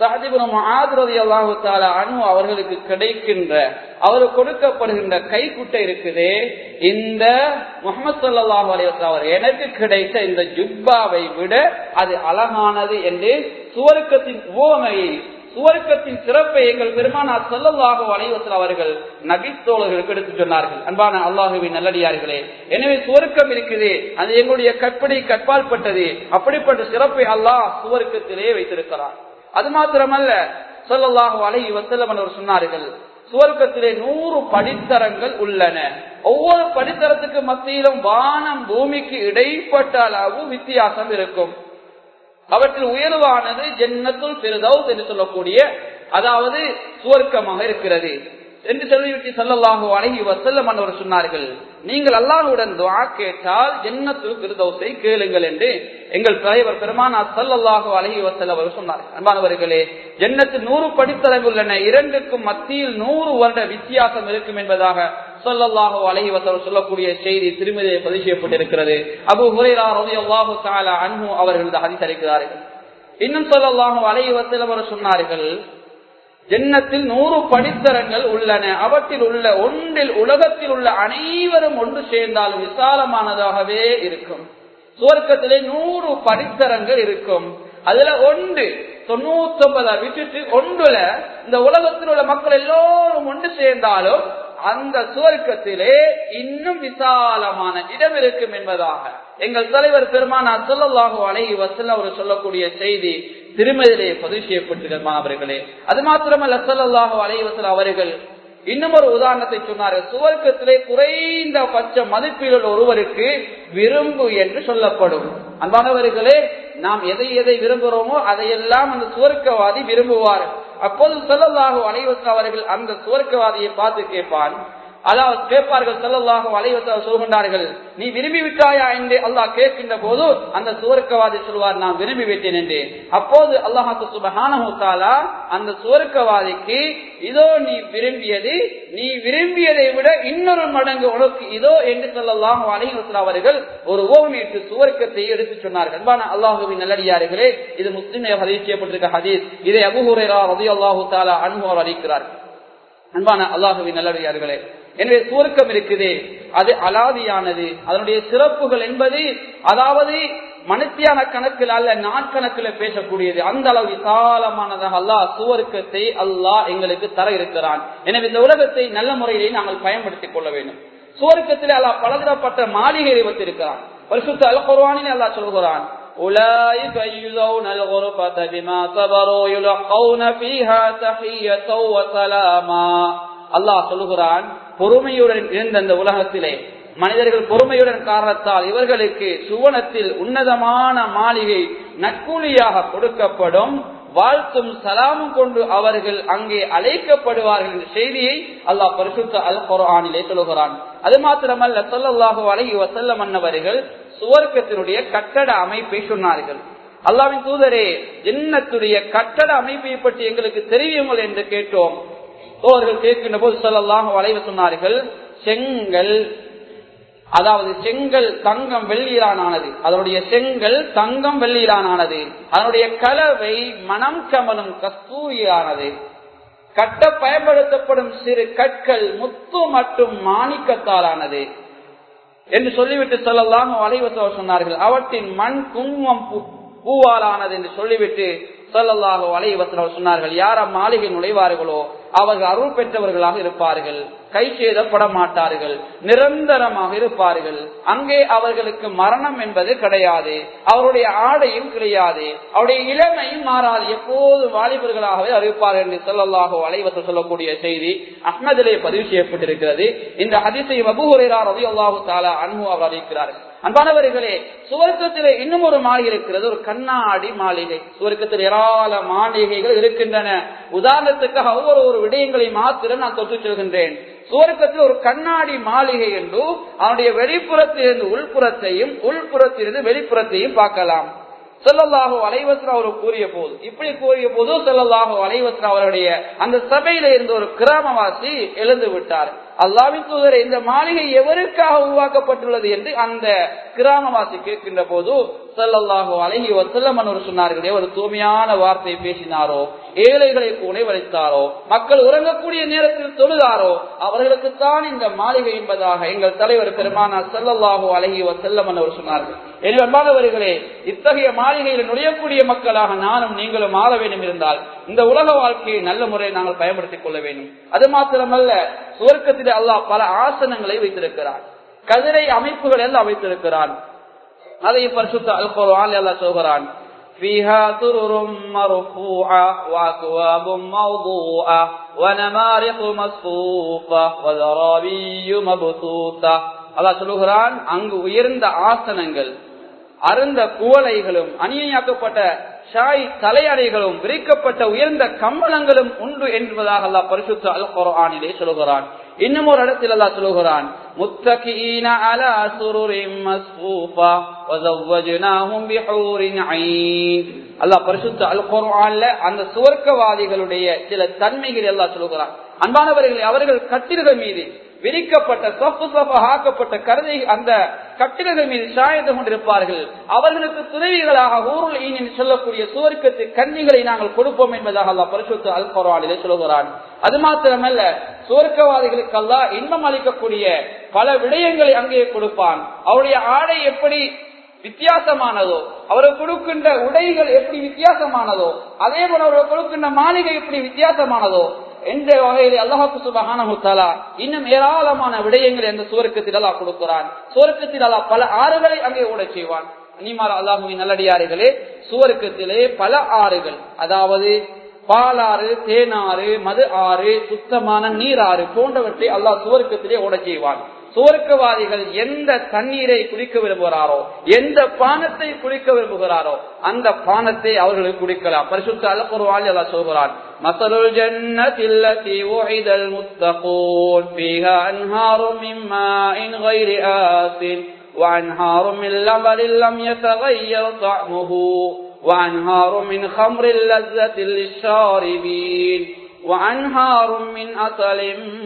அனு அவர்களுக்கு கிடைக்கின்ற அவருக்கு கொடுக்கப்படுகின்ற கைக்குட்டை இருக்குதே இந்த முகமது சல்லாஹூ அலைவசம் அவர் எனக்கு கிடைத்த இந்த ஜுப்பாவை விட அது அழகானது என்று சுவர்க்கத்தின் ஓமையை சுவர்க்கத்தின் சிறப்பை எங்கள் பெருமானா சொல்லல்லாக அலைவசல் அவர்கள் நபித்தோழர்களுக்கு எடுத்து சொன்னார்கள் அன்பான அல்லாஹுவின் நல்லடியார்களே எனவே சுவர்க்கம் இருக்குது அது எங்களுடைய கற்பனை கற்பால் பட்டது அப்படிப்பட்ட சிறப்பை அல்லாஹ் சுவர்க்கத்திலே வைத்திருக்கிறார் அது மாத்திரமல்ல சொல்லல்லாஹு அலைஹி வசல்லம் அவர் சொன்னார்கள் சுவர்க்கத்திலே நூறு படித்தரங்கள் உள்ளன ஒவ்வொரு படித்தரத்துக்கு மத்தியிலும் வானம் பூமிக்கு இடைப்பட்ட அளவு வித்தியாசம் இருக்கும் அவற்றில் உயர்வானது ஜென்னத்துள் பெருதவுஸ் என்று சொல்லக்கூடிய அதாவது சுவர்க்கமாக இருக்கிறது என்று சொல்லிவிட்டு சொல்லலாக அழகி வசல்லம் அவர் சொன்னார்கள் நீங்கள் அல்லாஹுடன் துவா கேட்டால் ஜென்னத்துள் பெருதவுசை கேளுங்கள் என்று எங்கள் தலைவர் பெருமானா சல்லல்லாஹு அழகி வசல்லம் அவர் சொன்னார்கள் அன்பானவர்களே ஜென்னத்தில் நூறு படித்தரங்கள் உள்ளன இரண்டுக்கும் மத்தியில் நூறு வருட வித்தியாசம் இருக்கும் என்பதாக சொல்லல்லாஹு அலஹி வசல் சொல்லக்கூடிய செய்தி திருமதியை பதிவு செய்யப்பட்டிருக்கிறது அபு ஹுரேரா ரவி அல்லாஹு தாலா அன்பு அவர்கள் இந்த ஹரிசரிக்கிறார்கள் இன்னும் சொல்லல்லாஹு அலஹி வசல் அவர் சொன்னார்கள் ஜன்னத்தில் நூறு படித்தரங்கள் உள்ளன அவற்றில் உள்ள ஒன்றில் உலகத்தில் உள்ள அனைவரும் ஒன்று சேர்ந்தால் விசாலமானதாகவே இருக்கும் சுவர்க்கத்திலே நூறு படித்தரங்கள் இருக்கும் அதுல ஒன்று தொண்ணூத்தி ஒன்பதா விட்டுட்டு ஒன்றுல இந்த உலகத்தில் உள்ள மக்கள் எல்லோரும் ஒன்று சேர்ந்தாலும் அந்த சுவர்க்கத்திலே இன்னும் விசாலமான இடம் இருக்கும் என்பதாக எங்கள் தலைவர் பெருமானார் சொல்லலாக அழகி வசல்ல அவர் சொல்லக்கூடிய செய்தி திருமதியிலே பதிவு செய்யப்பட்டிருக்கிறது மாணவர்களே அது மாத்திரமல்ல சல்லாஹு அலைவசல் அவர்கள் இன்னும் ஒரு உதாரணத்தை சொன்னார்கள் சுவர்க்கத்திலே குறைந்த பட்ச மதிப்பில் உள்ள ஒருவருக்கு விரும்பு என்று சொல்லப்படும் அன்பானவர்களே நாம் எதை எதை விரும்புகிறோமோ அதையெல்லாம் அந்த சுவர்க்கவாதி விரும்புவார் அப்போது சொல்லலாக அலைவசல் அவர்கள் அந்த சுவர்க்கவாதியை பார்த்து கேட்பான் அதாவது கேட்பார்கள் செல்லல்லாக வலைவச சொல்கின்றார்கள் நீ விரும்பி விட்டாயா என்று அல்லாஹ் கேட்கின்ற போது அந்த சுவர்க்கவாதி சொல்வார் நான் விரும்பி விட்டேன் என்று அப்போது அல்லாஹாக்கு சுபஹானா அந்த சுவர்க்கவாதிக்கு இதோ நீ விரும்பியது நீ விரும்பியதை விட இன்னொரு மடங்கு உனக்கு இதோ என்று சொல்லலாம் அலைவசல் அவர்கள் ஒரு ஓமிட்டு சுவர்க்கத்தை எடுத்து சொன்னார்கள் அன்பான அல்லாஹுவின் நல்லடியார்களே இது முஸ்லிம் ஹதீஸ் செய்யப்பட்டிருக்க ஹதீஸ் இதை அபுஹுரேரா ரதி அல்லாஹு தாலா அனுபவர் அளிக்கிறார் அன்பான அல்லாஹுவின் நல்லடியார்களே எனவே சுவர்க்கம் இருக்குது அது அலாதியானது அதனுடைய சிறப்புகள் என்பது அதாவது மனுத்தியான கணக்கில் அல்ல நாட்கணக்கில் பேசக்கூடியது அந்த அளவு விசாலமானதாக அல்லாஹ் சுவர்க்கத்தை அல்லாஹ் எங்களுக்கு தர இருக்கிறான் எனவே இந்த உலகத்தை நல்ல முறையிலே நாங்கள் பயன்படுத்திக் கொள்ள வேண்டும் சுவர்க்கத்தில் அல்லாஹ் பலதரப்பட்ட மாளிகையை வைத்திருக்கிறான் பரிசுத்த அல் குர்வானில் அல்லாஹ் சொல்கிறான் أولئك يجزون الغرفة بما صبروا يلقون فيها تحية وسلاما அல்லாஹ் சொல்லுகிறான் பொறுமையுடன் இருந்த அந்த உலகத்திலே மனிதர்கள் பொறுமையுடன் காரணத்தால் இவர்களுக்கு சுவனத்தில் உன்னதமான மாளிகை நற்கூலியாக கொடுக்கப்படும் வாழ்த்தும் சலாமும் கொண்டு அவர்கள் அங்கே அழைக்கப்படுவார்கள் என்ற செய்தியை அல்லாஹ் பரிசுத்த அல் குரானிலே சொல்லுகிறான் அது மாத்திரமல்ல சொல்லல்லாஹு அலஹி வசல்லம் அன்னவர்கள் சுவர்க்கத்தினுடைய கட்டட அமைப்பை சொன்னார்கள் அல்லாவின் தூதரே ஜின்னத்துடைய கட்டட அமைப்பை பற்றி எங்களுக்கு தெரியுங்கள் என்று கேட்டோம் அவர்கள் கேட்கின்ற போது சொல்லலாம் வளைவு சொன்னார்கள் செங்கல் அதாவது செங்கல் தங்கம் வெள்ளியிலானது அதனுடைய செங்கல் தங்கம் வெள்ளியிலானது அதனுடைய கலவை மனம் கமலும் கஸ்தூரியானது கட்ட பயன்படுத்தப்படும் சிறு கற்கள் முத்து மற்றும் மாணிக்கத்தாலானது என்று சொல்லிவிட்டு சொல்லலாம் வளைவசவ சொன்னார்கள் அவற்றின் மண் குங்குமம் பூவாலானது என்று சொல்லிவிட்டு சொல்லல்லாஹோ அலைவசனம் சொன்னார்கள் யார மாளிகை நுழைவார்களோ அவர்கள் அருள் பெற்றவர்களாக இருப்பார்கள் கை செய்தப்பட மாட்டார்கள் நிரந்தரமாக இருப்பார்கள் அங்கே அவர்களுக்கு மரணம் என்பது கிடையாது அவருடைய ஆடையும் கிடையாது அவருடைய இளமையும் மாறாது எப்போது வாலிபர்களாகவே அறிவிப்பார்கள் என்று சொல்லல்லாஹோ அலைவசம் சொல்லக்கூடிய செய்தி அஹ்மதிலே பதிவு செய்யப்பட்டிருக்கிறது இந்த அதிசய வபுகுரா ரவி அல்லாஹு தாலா அன்பு அவர் அறிவிக்கிறார்கள் அன்பானவர்களே சுவர்க்கத்தில் இன்னும் ஒரு மாளிகை இருக்கிறது ஒரு கண்ணாடி மாளிகை சுவர்க்கத்தில் ஏராள மாளிகைகள் இருக்கின்றன உதாரணத்துக்காக ஒவ்வொரு ஒரு விடயங்களை மாத்திரம் நான் தொட்டு செல்கின்றேன் சுவர்க்கத்தில் ஒரு கண்ணாடி மாளிகை என்று அவனுடைய வெளிப்புறத்திலிருந்து உள்புறத்தையும் உள்புறத்திலிருந்து வெளிப்புறத்தையும் பார்க்கலாம் செல்லல்லாஹோ அலைவஸ்ரா அவர் கூறிய போது இப்படி கூறிய போது செல்லல்லாஹோ அலைவஸ்ரா அவருடைய அந்த சபையில இருந்த ஒரு கிராமவாசி எழுந்து விட்டார் அல்லாவின் தூதரை இந்த மாளிகை எவருக்காக உருவாக்கப்பட்டுள்ளது என்று அந்த கிராமவாசி கேட்கின்ற போது செல்லல்லாஹோ அழகி வசல்லமன் ஒரு சொன்னார்களே ஒரு தூய்மையான வார்த்தை பேசினாரோ ஏழைகளை உணவளித்தாரோ மக்கள் உறங்கக்கூடிய நேரத்தில் தொழுதாரோ அவர்களுக்குத்தான் இந்த மாளிகை என்பதாக எங்கள் தலைவர் பெருமானார் செல்லல்லாஹோ அழகி வசல்லமன் அவர் சொன்னார்கள் எனவே அன்பானவர்களே இத்தகைய மாளிகையில் நுழையக்கூடிய மக்களாக நானும் நீங்களும் ஆள வேண்டும் இருந்தால் இந்த உலக வாழ்க்கையை நல்ல முறையில் நாங்கள் பயன்படுத்திக் கொள்ள வேண்டும் அது மாத்திரமல்ல சுவர்க்கத்திலே அல்லாஹ் பல ஆசனங்களை வைத்திருக்கிறார் கதிரை அமைப்புகள் எல்லாம் வைத்திருக்கிறான் அதை பரிசுத்த அல்குர்ஆன் அல்லாஹ் சொல்கிறான் فيها سرر مرفوعة وأكواب موضوعة ونمارق مصفوفة وزرابي مبثوثة அல்லாஹ் சொல்லுகிறான் அங்கு உயர்ந்த ஆசனங்கள் அருந்த குவளைகளும் அநியாக்கப்பட்ட ஷாய் தலையணைகளும் விரிக்கப்பட்ட உயர்ந்த கம்பளங்களும் உண்டு என்பதாக அல்லாஹ் பரிசுத்த அல் குர்ஆனிலே சொல்கிறான் இன்னும் ஒரு இடத்தில் அல்லாஹ் சொல்கிறான் முத்தகீன அலா சுருரின் மஸ்ஃபூஃபா வஸவஜ்னாஹும் பிஹூரின் ஐன் அல்லாஹ் பரிசுத்த அல் குர்ஆன்ல அந்த சுவர்க்கவாதிகளுடைய சில தன்மைகள் எல்லாம் சொல்கிறான் அன்பானவர்கள் அவர்கள் கட்டில்கள் மீது விரிக்கப்பட்ட சொப்பு சொப்பாக்கப்பட்ட கருதை அந்த கட்டிடங்கள் மீது சாய்ந்து கொண்டிருப்பார்கள் அவர்களுக்கு துணைவிகளாக ஊருள் ஈனின் சொல்லக்கூடிய சுவர்க்கத்து கன்னிகளை நாங்கள் கொடுப்போம் என்பதாக அல்லா பரிசுத்து அல் குரானிலே சொல்லுகிறான் அது மாத்திரமல்ல சுவர்க்கவாதிகளுக்கு அல்லா இன்பம் அளிக்கக்கூடிய பல விடயங்களை அங்கே கொடுப்பான் அவருடைய ஆடை எப்படி வித்தியாசமானதோ அவர்கள் கொடுக்கின்ற உடைகள் எப்படி வித்தியாசமானதோ அதே போல அவர்கள் கொடுக்கின்ற மாளிகை எப்படி வித்தியாசமானதோ என்ற வகையில் அல்லாஹு சுபஹானஹுத்தாலா இன்னும் ஏராளமான விடயங்களை அந்த சுவர்க்கத்தில் அல்லாஹ் கொடுக்கிறான் சுவர்க்கத்தில் அல்லாஹ் பல ஆறுகளை அங்கே ஓட செய்வான் அனிமார் அல்லாஹுவின் நல்லடியாறுகளே சுவர்க்கத்திலே பல ஆறுகள் அதாவது பாலாறு தேனாறு மது ஆறு சுத்தமான நீராறு போன்றவற்றை அல்லாஹ் சுவர்க்கத்திலே ஓட செய்வான் சுவர்க்கவாதிகள் எந்த தண்ணீரை குடிக்க விரும்புகிறாரோ எந்த பானத்தை குடிக்க விரும்புகிறாரோ அந்த பானத்தை அவர்களுக்கு குடிக்கலாம் பரிசுத்த அலப்புறவாளி அல்லா சொல்கிறான் மசலுல் ஜன்னத்தில்லதி உஹிதல் முத்தகூன் فيها أنهار من ماء غير آسن وأنهار من لبن لم يتغير طعمه وأنهار من خمر لذة للشاربين وأنهار من أصل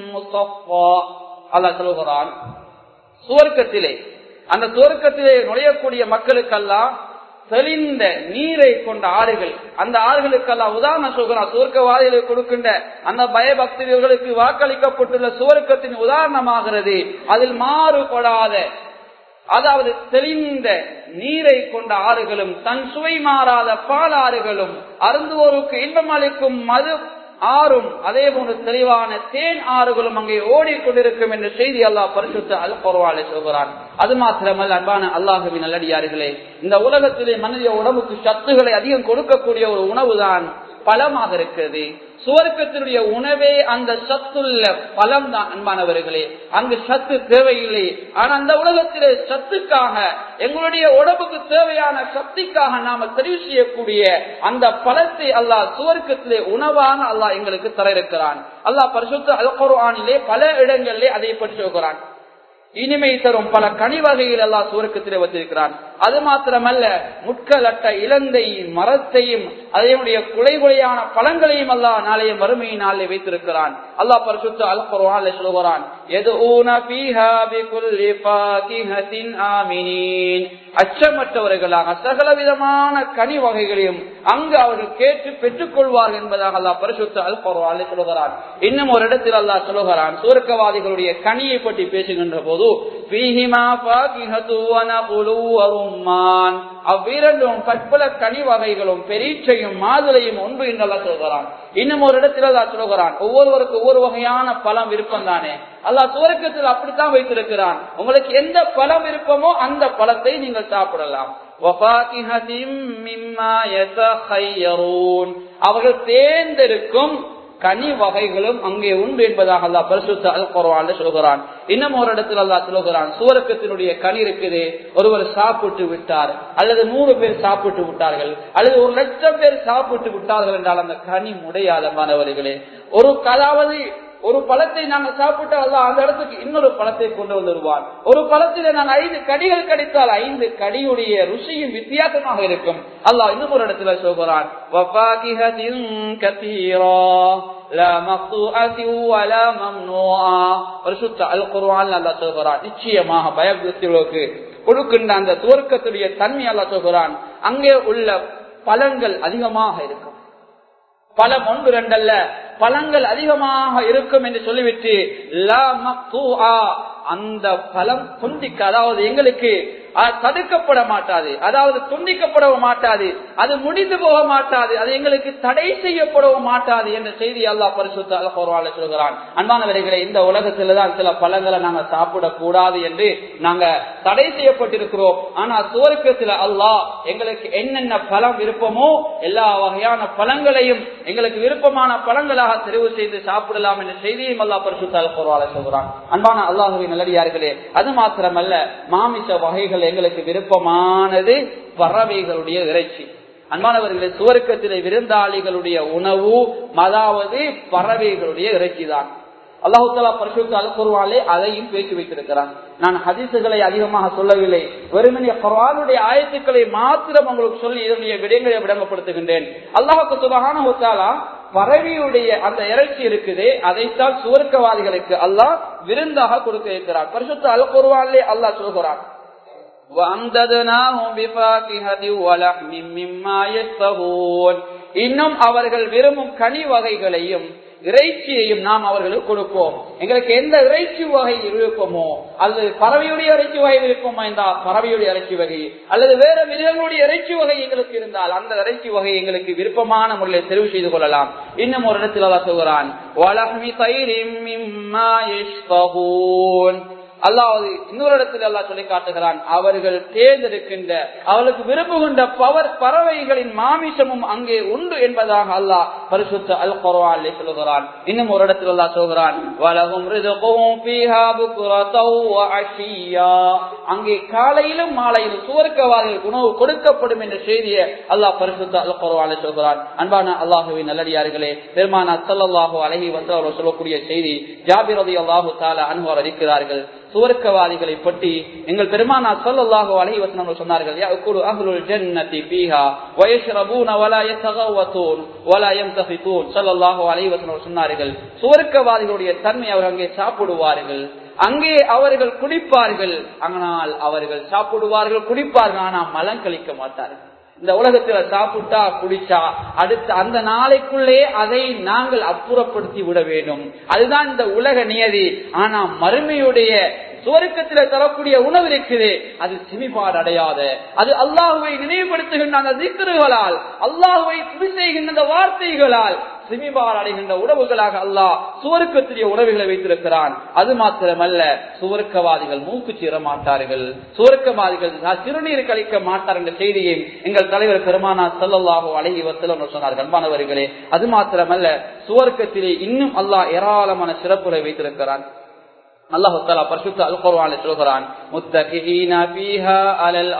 مصفى அல்லா சொல்லுகிறான் சுவர்க்கத்திலே அந்த சுவர்க்கத்திலே நுழையக்கூடிய மக்களுக்கெல்லாம் தெளிந்த நீரை கொண்ட ஆறுகள் அந்த ஆறுகளுக்கெல்லாம் உதாரணம் சொல்கிறான் சுவர்க்கவாதிகளுக்கு கொடுக்கின்ற அந்த பயபக்தர்களுக்கு வாக்களிக்கப்பட்டுள்ள சுவர்க்கத்தின் உதாரணமாகிறது அதில் மாறுபடாத அதாவது தெளிந்த நீரை கொண்ட ஆறுகளும் தன் சுவை மாறாத பால் ஆறுகளும் அருந்துவோருக்கு இன்பம் அளிக்கும் மது ஆறும் அதே போன்று தெளிவான தேன் ஆறுகளும் அங்கே ஓடிக்கொண்டிருக்கும் என்ற செய்தி அல்லாஹ் பரிசுத்த அல் பரவாலை சொல்கிறான் அது மாத்திரமல்ல அன்பான அல்லாஹுவின் நல்லடியார்களே இந்த உலகத்திலே மனித உடம்புக்கு சத்துக்களை அதிகம் கொடுக்கக்கூடிய ஒரு உணவு தான் பழமாக இருக்கிறது சுவர்க்கத்தினுடைய உணவே அந்த சத்துள்ள பலம் தான் அன்பானவர்களே அங்கு சத்து தேவையில்லை ஆனா அந்த உலகத்திலே சத்துக்காக எங்களுடைய உடம்புக்கு தேவையான சக்திக்காக நாம தெரிவு செய்யக்கூடிய அந்த பழத்தை அல்லாஹ் சுவர்க்கத்திலே உணவாக அல்லாஹ் எங்களுக்கு தர இருக்கிறான் அல்லாஹ் பரிசுத்த அல்குரானிலே பல இடங்களிலே அதை பற்றி சொல்கிறான் இனிமை தரும் பல கனி வகைகள் எல்லாம் சுவர்க்கத்திலே வச்சிருக்கிறான் அது மாத்திரமல்ல முட்களட்ட இலந்தையும் மரத்தையும் அதனுடைய குலை குலையான பழங்களையும் அல்லா நாளைய மறுமை நாளை வைத்திருக்கிறான் அல்லாஹ் பரிசுத்த அல் குர்ஆன்ல சொல்கிறான் எதுஊன ஃபீஹா பிகுல்லி ஃபாகிஹத்தின் ஆமினீன் அச்சமற்றவர்களாக சகல விதமான கனி வகைகளையும் அங்கு அவர்கள் கேட்டு பெற்றுக் கொள்வார்கள் என்பதாக அல்லாஹ் பரிசுத்த அல் குர்ஆன்ல சொல்கிறான் இன்னும் ஒரு இடத்தில் அல்லாஹ் சொல்கிறான் சுவர்க்கவாதிகளுடைய கனியை பற்றி பேசுகின்ற போது ஃபீஹிமா ஃபாகிஹத்து வ நகுலு வ ரும்மான் அவ்விரண்டும் பற்பல கனி வகைகளும் பெரீச்சையும் மாதுளையும் ஒன்று என்றெல்லாம் சொல்கிறான் இன்னும் ஒரு இடத்துல அல்லா சொல்கிறான் ஒவ்வொருவருக்கு ஒவ்வொரு வகையான பழம் விருப்பம் தானே அல்லா துவர்க்கத்தில் அப்படித்தான் வைத்திருக்கிறான் உங்களுக்கு எந்த பழம் விருப்பமோ அந்த பழத்தை நீங்கள் சாப்பிடலாம் அவர்கள் தேர்ந்தெடுக்கும் கனி வகைகளும் அங்கே உண்டு என்பதாக அல்லா பரிசுத்த அல் குர்ஆன்ல சொல்கிறான் இன்னும் ஒரு இடத்துல அல்லா சொல்கிறான் சூரக்கத்தினுடைய கனி இருக்குது ஒருவர் சாப்பிட்டு விட்டார் அல்லது நூறு பேர் சாப்பிட்டு விட்டார்கள் அல்லது ஒரு லட்சம் பேர் சாப்பிட்டு விட்டார்கள் என்றால் அந்த கனி முடையாத மாணவர்களே ஒரு அதாவது ஒரு பழத்தை நாங்கள் சாப்பிட்டால் அல்ல அந்த இடத்துக்கு இன்னொரு பழத்தை கொண்டு வந்துடுவான் ஒரு பழத்தில நாங்கள் ஐந்து கடிகள் கடித்தால் ஐந்து கடியுடைய ருசியும் வித்தியாசமாக இருக்கும் அல்லாஹ் இன்னும் ஒரு இடத்துல சொல்கிறான் நிச்சயமாக பயபக்திகளுக்கு கொடுக்கின்ற அந்த துவர்க்கத்துடைய தன்மை அல்ல சொல்கிறான் அங்கே உள்ள பழங்கள் அதிகமாக இருக்கும் பழம் ஒன்று ரெண்டல்ல பழங்கள் அதிகமாக இருக்கும் என்று சொல்லிவிட்டு அந்த பழம் துண்டிக்க அதாவது எங்களுக்கு தடுக்கப்பட மாட்டாது அதாவது துண்டிக்கப்படவும் மாட்டாது அது முடிந்து போக மாட்டாது அது எங்களுக்கு தடை செய்யப்படவும் மாட்டாது என்ற செய்தி அல்லா பரிசுத்த அலஹோர்வால சொல்கிறான் அன்பானவர்களை இந்த உலகத்துல தான் சில பழங்களை நாங்க சாப்பிடக்கூடாது என்று நாங்க தடை செய்யப்பட்டிருக்கிறோம் ஆனா சுவர்க்கத்துல அல்லாஹ் எங்களுக்கு என்னென்ன பழம் விருப்பமோ எல்லா வகையான பழங்களையும் எங்களுக்கு விருப்பமான பழங்களாக தெரிவு செய்து சாப்பிடலாம் என்ற செய்தியும் அல்லா பரிசுத்த அலஹோர்வால சொல்கிறான் அன்பான அல்லாஹுவின் நல்லடியார்களே அது மாத்திரமல்ல மாமிச வகைகள் எங்களுக்கு விருப்பமானது பறவைகளுடைய இறைச்சி அன்பானவர்களே சுவர்க்கத்திலே விருந்தாளிகளுடைய உணவு அதாவது பறவைகளுடைய இறைச்சி தான் அல்லாஹுத்தலா பரிசுத்த அல்குருவாலே அதையும் பேசி வைத்திருக்கிறான் நான் ஹதீசுகளை அதிகமாக சொல்லவில்லை வெறுமனே குரானுடைய ஆயத்துக்களை மாத்திரம் உங்களுக்கு சொல்லி இதனுடைய விடயங்களை விடங்கப்படுத்துகின்றேன் அல்லாஹுக்கு சுபகான பறவையுடைய அந்த இறைச்சி இருக்குது அதைத்தான் சுவர்க்கவாதிகளுக்கு அல்லாஹ் விருந்தாக கொடுக்க இருக்கிறார் பரிசுத்த அல் குருவாலே அல்லாஹ் சொல்கிறான் وَأَمْدَدْنَاهُمْ بِفَاكِهَةٍ وَلَحْمٍ مِّمَّا يَشْتَهُونَ இன்னும் அவர்கள் விரும்பும் கனி வகைகளையும் இறைச்சியையும் நாம் அவர்களுக்கு கொடுப்போம் எங்களுக்கு எந்த இறைச்சி வகை விருப்பமோ அல்லது பறவையுடைய இறைச்சி வகை விருப்பமா என்றால் பறவையுடைய இறைச்சி வகை அல்லது வேற மிருகங்களுடைய இறைச்சி வகை எங்களுக்கு இருந்தால் அந்த இறைச்சி வகை எங்களுக்கு விருப்பமான முறையில் தெரிவு செய்து கொள்ளலாம் இன்னும் ஒரு இடத்தில் அல்லா சொல்கிறான் "வலஹ்மி தைரிம் மிம்மா யஷ்தஹூன்." அல்லாவது இன்னொரு இடத்தில் அல்லா சொல்லி காட்டுகிறான் அவர்கள் தேர்ந்தெடுக்கின்ற அவர்களுக்கு விரும்புகின்ற பவர் பறவைகளின் மாமிசமும் அங்கே உண்டு என்பதாக அல்லாஹ் பரிசுத்த அல் குர்ஆனிலே சொல்கிறான் இன்னும் ஒரு இடத்தில் அல்லாஹ் சொல்கிறான் வலகும் ரிதுகும் ஃபீஹா புக்ரதௌ வ அஷியா அங்கே காலையிலும் மாலையிலும் சுவர்க்கவாதிகள் உணவு கொடுக்கப்படும் என்ற செய்தியை அல்லாஹ் பரிசுத்த அல் குர்ஆனிலே சொல்கிறான் அன்பான அல்லாஹுவின் நல்லடியார்களே பெருமானா ஸல்லல்லாஹு அலைஹி வஸல்லம் அவர்கள் சொல்லக்கூடிய செய்தி ஜாபிர் ரலியல்லாஹு தஆலா அன்ஹு அறிவிக்கிறார்கள் சுவர்க்கவாதிகளை பற்றி எங்கள் பெருமானா சொல்லல்லாஹு அலைஹி வஸல்லம் சொன்னார்கள் யாக்குலு அஹ்லுல் ஜன்னதி ஃபீஹா வயஷ்ரபூன வலா யதகவதூன் வலா யம்தஃபிதூன் ஸல்லல்லாஹு அலைஹி வஸல்லம் சொன்னார்கள் சுவர்க்கவாதிகளுடைய தன்மை அவர்கள் அங்கே சாப்பிடுவார்கள் அங்கே அவர்கள் குடிப்பார்கள் ஆனால் அவர்கள் சாப்பிடுவார்கள் குடிப்பார்கள் ஆனால் மலம் கழிக்க மாட்டார்கள் இந்த உலகத்துல சாப்பிட்டா குடிச்சா அடுத்த அந்த நாளைக்குள்ளே அதை நாங்கள் அப்புறப்படுத்தி விட வேண்டும் அதுதான் இந்த உலக நியதி ஆனா மறுமையுடைய சுவருக்கத்தில தரக்கூடிய உணவு இருக்குது அது சிமிபாடு அடையாத அது அல்லாஹுவை நினைவுபடுத்துகின்ற அந்த திக்கர்களால் அல்லாஹுவை துணி செய்கின்ற அந்த வார்த்தைகளால் சிமிபால் அடைகின்ற உணவுகளாக அல்லாஹ் சுவருக்கத்திரிய உணவுகளை வைத்திருக்கிறான் அது மாத்திரமல்ல சுவர்க்கவாதிகள் மூக்கு சீர மாட்டார்கள் சுவர்க்கவாதிகள் சிறுநீர் கழிக்க மாட்டார் என்ற செய்தியை எங்கள் தலைவர் பெருமானா செல்லல்லாகோ அழகி வசலம் சொன்னார் அன்பானவர்களே அது மாத்திரமல்ல சுவர்க்கத்திலே இன்னும் அல்லாஹ் ஏராளமான சிறப்புகளை வைத்திருக்கிறான் அல்லாஹு தாலா பரிசுத்த அல் குர்ஆனில் சொல்கிறான் முத்தகிஹீன ஃபீஹா அலல்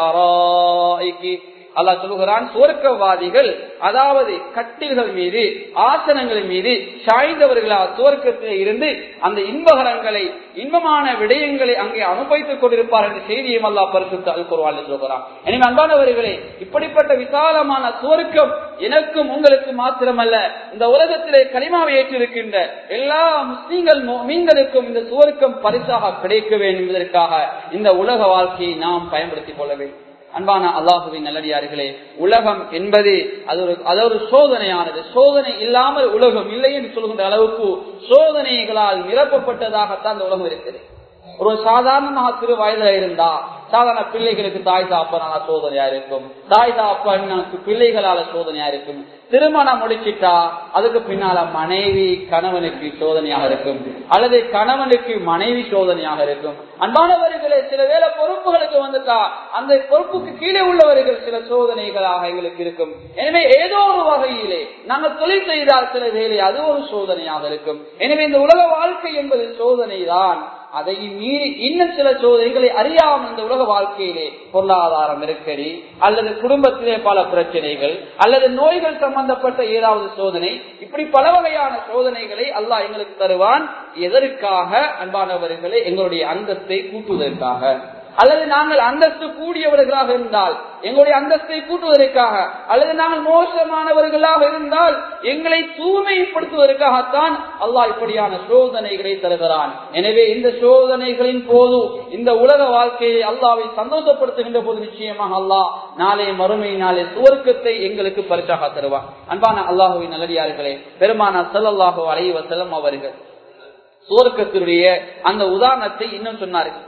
அராயிகி அல்லாஹ் சொல்கிறான் சுவர்க்கவாதிகள் அதாவது கட்டில்கள் மீது ஆசனங்கள் மீது சாய்ந்தவர்களா சுவர்க்கத்தில் இருந்து அந்த இன்பகரங்களை இன்பமான விடயங்களை அங்கே அனுபவித்துக் கொண்டிருப்பார் என்ற செய்தியும் அல்லாஹ் பரிசுத்த அல் குர்ஆனில் சொல்கிறான் எனவே அன்பானவர்களே இப்படிப்பட்ட விசாலமான சுவர்க்கம் எனக்கும் உங்களுக்கு மாத்திரமல்ல இந்த உலகத்திலே களிமாவை ஏற்றிருக்கின்ற எல்லா முஸ்லீம்கள் மீன்களுக்கும் இந்த சுவர்க்கம் பரிசாக கிடைக்க வேண்டும் என்பதற்காக இந்த உலக வாழ்க்கையை நாம் பயன்படுத்திக் கொள்ள வேண்டும் அன்பான அல்லாஹுவின் நல்லடியார்களே உலகம் என்பது அது ஒரு அது ஒரு சோதனையானது சோதனை இல்லாமல் உலகம் இல்லை என்று சொல்கின்ற அளவுக்கு சோதனைகளால் நிரப்பப்பட்டதாகத்தான் இந்த உலகம் இருக்குது ஒரு சாதாரணமாக சிறு வயதுல இருந்தா சாதாரண பிள்ளைகளுக்கு தாய் தாப்பனால சோதனையா இருக்கும் தாய் தாப்பனுக்கு பிள்ளைகளால சோதனையா இருக்கும் திருமணம் முடிச்சிட்டா அதுக்கு பின்னால மனைவி கணவனுக்கு சோதனையாக இருக்கும் அல்லது கணவனுக்கு மனைவி சோதனையாக இருக்கும் அன்பானவர்களே சில வேலை பொறுப்புகளுக்கு வந்துட்டா அந்த பொறுப்புக்கு கீழே உள்ளவர்கள் சில சோதனைகளாக எங்களுக்கு இருக்கும் எனவே ஏதோ ஒரு வகையிலே நாங்கள் தொழில் செய்தால் சில வேலை அது ஒரு சோதனையாக இருக்கும் எனவே இந்த உலக வாழ்க்கை என்பது சோதனை தான் அதை மீறி இன்னும் சில சோதனைகளை அறியாமல் இந்த உலக வாழ்க்கையிலே பொருளாதார நெருக்கடி அல்லது குடும்பத்திலே பல பிரச்சனைகள் அல்லது நோய்கள் சம்பந்தப்பட்ட ஏதாவது சோதனை இப்படி பல வகையான சோதனைகளை அல்லாஹ் எங்களுக்கு தருவான் எதற்காக அன்பானவர்களே எங்களுடைய அந்தத்தை கூட்டுவதற்காக அல்லது நாங்கள் அந்தஸ்து கூடியவர்களாக இருந்தால் எங்களுடைய அந்தஸ்தை கூட்டுவதற்காக அல்லது நாங்கள் மோசமானவர்களாக இருந்தால் எங்களை தூய்மைப்படுத்துவதற்காகத்தான் அல்லாஹ் இப்படியான சோதனைகளை தருகிறான் எனவே இந்த சோதனைகளின் போது இந்த உலக வாழ்க்கையை அல்லாவை சந்தோஷப்படுத்துகின்ற போது நிச்சயமாக அல்லாஹ் நாளை மறுமை நாளை சுவர்க்கத்தை எங்களுக்கு பரிசாக தருவான் அன்பான அல்லாஹுவின் நல்லடியார்களே பெருமான சல்லாஹு அலைவ செல்லம் அவர்கள் சுவர்க்கத்தினுடைய அந்த உதாரணத்தை இன்னும் சொன்னார்கள்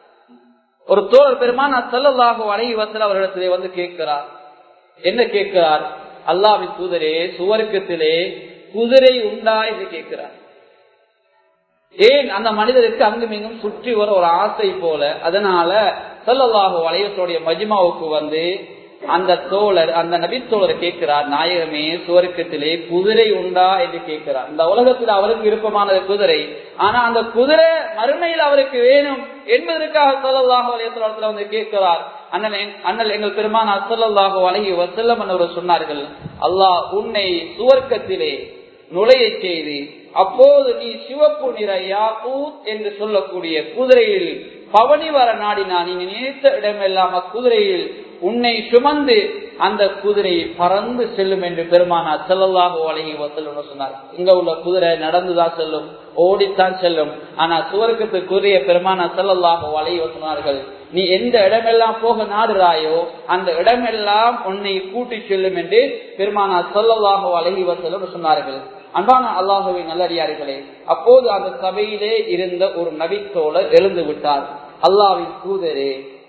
ஒரு தோழர் பெருமான் செல்லல்லாக அலைவசல் அவர்களிடத்திலே வந்து கேட்கிறார் என்ன கேட்கிறார் அல்லாவின் தூதரே சுவர்க்கத்திலே குதிரை உண்டா என்று கேட்கிறார் ஏன் அந்த மனிதருக்கு அங்கும் இங்கும் சுற்றி வர ஒரு ஆசை போல அதனால செல்லல்லாக வளையத்தோடைய மஜிமாவுக்கு வந்து அந்த தோழர் அந்த நபித்தோழர் கேட்கிறார் நாயகமே சுவர்க்கத்திலே குதிரை உண்டா என்று கேட்கிறார் இந்த உலகத்தில் அவருக்கு விருப்பமானது குதிரை ஆனா அந்த குதிரை மறுமையில் அவருக்கு வேணும் என்பதற்காக சொல்லல்லாக வலையத்தில் வந்து கேட்கிறார் அண்ணன் அண்ணல் எங்கள் பெருமான அசல்லாக வழங்கி வசல்லம் என்னவர் சொன்னார்கள் அல்லாஹ் உன்னை சுவர்க்கத்திலே நுழைய செய்து அப்போது நீ சிவப்பு நிற யாக்கூத் என்று சொல்லக்கூடிய குதிரையில் பவனி வர நாடினா நீ நினைத்த இடமெல்லாம் அக்குதிரையில் உன்னை சுமந்து அந்த குதிரை பறந்து செல்லும் என்று பெருமானா செல்லல்லாக வழங்கி வசல்லம் சொன்னார் இங்க உள்ள குதிரை நடந்துதான் செல்லும் ஓடித்தான் செல்லும் ஆனா சுவர்க்கத்துக்குரிய பெருமானா செல்லல்லாக வழங்கி சொன்னார்கள் நீ எந்த இடமெல்லாம் போக நாடுறாயோ அந்த இடமெல்லாம் உன்னை கூட்டி செல்லும் என்று பெருமானா சொல்லலாக அழகி வசலம் சொன்னார்கள் அன்பான அல்லாஹுவை நல்லடியார்களே அப்போது அந்த சபையிலே இருந்த ஒரு நபித்தோழர் எழுந்து விட்டார் அல்லாவின் தூதரே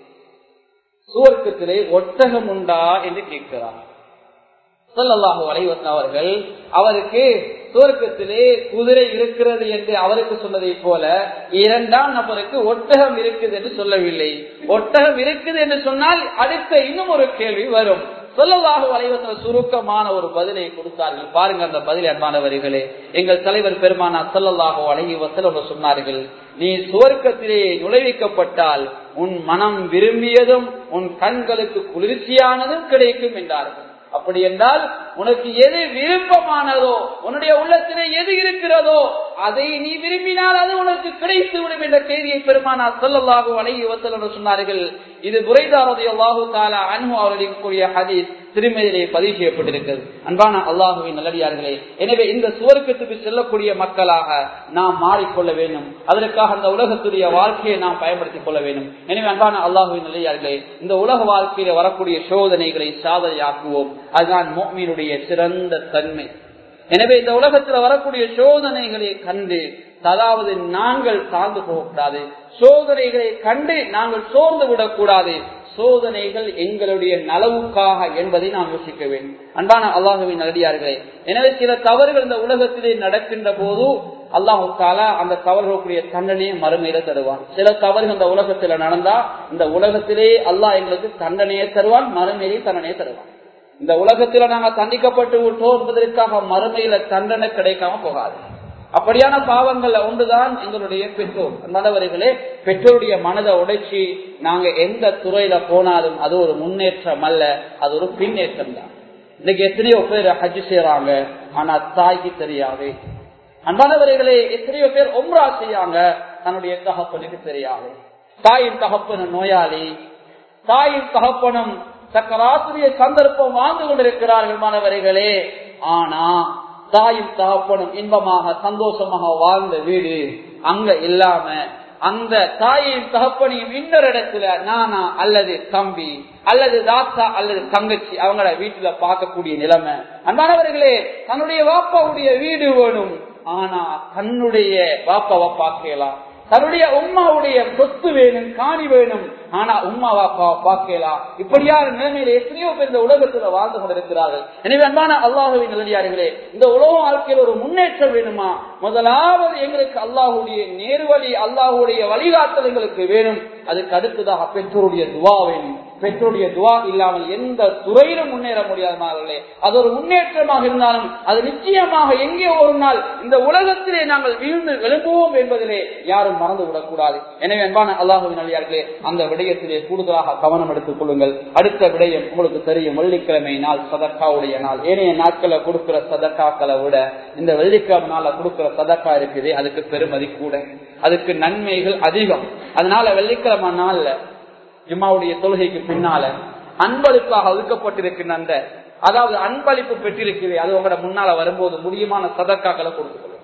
சுவர்க்கத்திலே ஒட்டகம் உண்டா என்று கேட்கிறார் சொல்லல்லாஹு அலைவசன் அவர்கள் அவருக்கு சுவர்க்கத்திலே குதிரை இருக்கிறது என்று அவருக்கு சொன்னதை போல இரண்டாம் நபருக்கு ஒட்டகம் இருக்குது என்று சொல்லவில்லை ஒட்டகம் இருக்குது என்று சொன்னால் அடுத்த இன்னும் ஒரு கேள்வி வரும் சொல்லலாக வலைவசன சுருக்கமான ஒரு பதிலை கொடுத்தார்கள் பாருங்க அந்த பதில் அன்பானவர்களே எங்கள் தலைவர் பெருமானா சொல்லலாக வழங்கி வசல சொன்னார்கள் நீ சுவர்க்கத்திலே நுழைவிக்கப்பட்டால் உன் மனம் விரும்பியதும் உன் கண்களுக்கு குளிர்ச்சியானதும் கிடைக்கும் என்றார்கள் அப்படி என்றால் உனக்கு எது விருப்பமானதோ உன்னுடைய உள்ளத்திலே எது இருக்கிறதோ அதை நீ விரும்பினால் அது உனக்கு கிடைத்து விடும் என்ற செய்தியை பெருமானா சொல்லலாக வழங்கி வசல சொன்னார்கள் இது புரைதாரதை அல்லாஹு தாலா அனு அவர்களின் கூடிய ஹதீஸ் திருமதியிலே பதிவு செய்யப்பட்டிருக்கிறது அன்பான அல்லாஹுவின் நல்லடியார்களே எனவே இந்த சுவர்க்கத்துக்கு செல்லக்கூடிய மக்களாக நாம் மாறிக்கொள்ள வேண்டும் அதற்காக அந்த உலகத்துடைய வாழ்க்கையை நாம் பயன்படுத்திக் கொள்ள வேண்டும் எனவே அன்பான அல்லாஹுவின் நல்லடியார்களே இந்த உலக வாழ்க்கையில வரக்கூடிய சோதனைகளை சாதனையாக்குவோம் அதுதான் மோமியினுடைய சிறந்த தன்மை எனவே இந்த உலகத்தில் வரக்கூடிய சோதனைகளை கண்டு அதாவது நாங்கள் சார்ந்து போகக்கூடாது சோதனைகளை கண்டு நாங்கள் சோர்ந்து விடக்கூடாது சோதனைகள் எங்களுடைய நலவுக்காக என்பதை நாம் யோசிக்க வேண்டும் அன்பான அல்லாஹுவின் நடிகார்களே எனவே சில தவறுகள் இந்த உலகத்திலே நடக்கின்ற போது அல்லாஹு தாலா அந்த தவறுகளுடைய தண்டனையை மறுமையில தருவான் சில தவறுகள் இந்த உலகத்துல நடந்தா இந்த உலகத்திலே அல்லாஹ் எங்களுக்கு தண்டனையை தருவான் மறுமையிலே தண்டனையை தருவான் இந்த உலகத்துல நாங்க தண்டிக்கப்பட்டு விட்டோம் என்பதற்காக மறுமையில தண்டனை கிடைக்காம போகாது அப்படியான பாவங்கள்ல ஒன்றுதான் எங்களுடைய பெற்றோர் நல்லவர்களே பெற்றோருடைய மனதை உடைச்சி நாங்க எந்த துறையில போனாலும் அது ஒரு முன்னேற்றம் அல்ல அது ஒரு பின்னேற்றம் தான் இன்னைக்கு எத்தனையோ பேர் ஹஜ் செய்யறாங்க ஆனா தாய்க்கு தெரியாது அன்பானவர்களே எத்தனையோ பேர் ஒம்ரா செய்யாங்க தன்னுடைய தகப்பனுக்கு தெரியாது தாயின் தகப்பன நோயாளி தாயின் தகப்பனும் சக்கராசிரிய சந்தர்ப்பம் வாழ்ந்து கொண்டிருக்கிறார்கள் மாணவர்களே ஆனா தாயும் தகப்பனும் இன்பமாக சந்தோஷமாக வாழ்ந்த வீடு அங்க இல்லாம அந்த தாயையும் தகப்பனையும் இன்னொரு இடத்துல நானா அல்லது தம்பி அல்லது தாத்தா அல்லது தங்கச்சி அவங்கள வீட்டுல பார்க்கக்கூடிய நிலைமை அன்பானவர்களே தன்னுடைய வாப்பாவுடைய வீடு வேணும் ஆனா தன்னுடைய வாப்பாவை பார்க்கலாம் தன்னுடைய உமாவுடைய சொத்து வேணும் காணி வேணும் ஆனா உமா வாப்பா பார்க்கலாம் இப்படியான நிலைமையில எத்தனையோ பேர் இந்த உலகத்துல வாழ்ந்து கொண்டிருக்கிறார்கள் எனவே அன்பான அல்லாஹுவின் நிலையாடுகளே இந்த உலக வாழ்க்கையில் ஒரு முன்னேற்றம் வேணுமா முதலாவது எங்களுக்கு அல்லாஹுடைய நேர்வழி அல்லாஹுடைய வழிகாட்டல் எங்களுக்கு வேணும் அதுக்கு அடுத்ததாக பெற்றோருடைய துவா வேணும் பெற்றோருடைய துவா இல்லாமல் எந்த துறையிலும் முன்னேற முடியாதவர்களே அது ஒரு முன்னேற்றமாக இருந்தாலும் அது நிச்சயமாக எங்கே ஒரு நாள் இந்த உலகத்திலே நாங்கள் வீழ்ந்து எழும்புவோம் என்பதிலே யாரும் மறந்து விடக்கூடாது எனவே அன்பான அல்லாஹுவின் அழியார்களே அந்த விடயத்திலே கூடுதலாக கவனம் எடுத்துக் கொள்ளுங்கள் அடுத்த விடயம் உங்களுக்கு தெரியும் வெள்ளிக்கிழமை நாள் சதக்காவுடைய நாள் ஏனைய நாட்களை கொடுக்கிற சதக்காக்களை விட இந்த வெள்ளிக்கிழமை நாள கொடுக்கிற சதக்கா இருக்குது அதுக்கு பெருமதி கூட அதுக்கு நன்மைகள் அதிகம் அதனால வெள்ளிக்கிழமை நாள்ல ஜும்மாவுடைய தொழுகைக்கு பின்னால அன்பளிப்பாக ஒதுக்கப்பட்டிருக்கின்ற அந்த அதாவது அன்பளிப்பு பெற்றிருக்கிறது அது உங்களோட முன்னால வரும்போது முடியுமான சதக்காக்களை கொடுத்துக்கொள்ளும்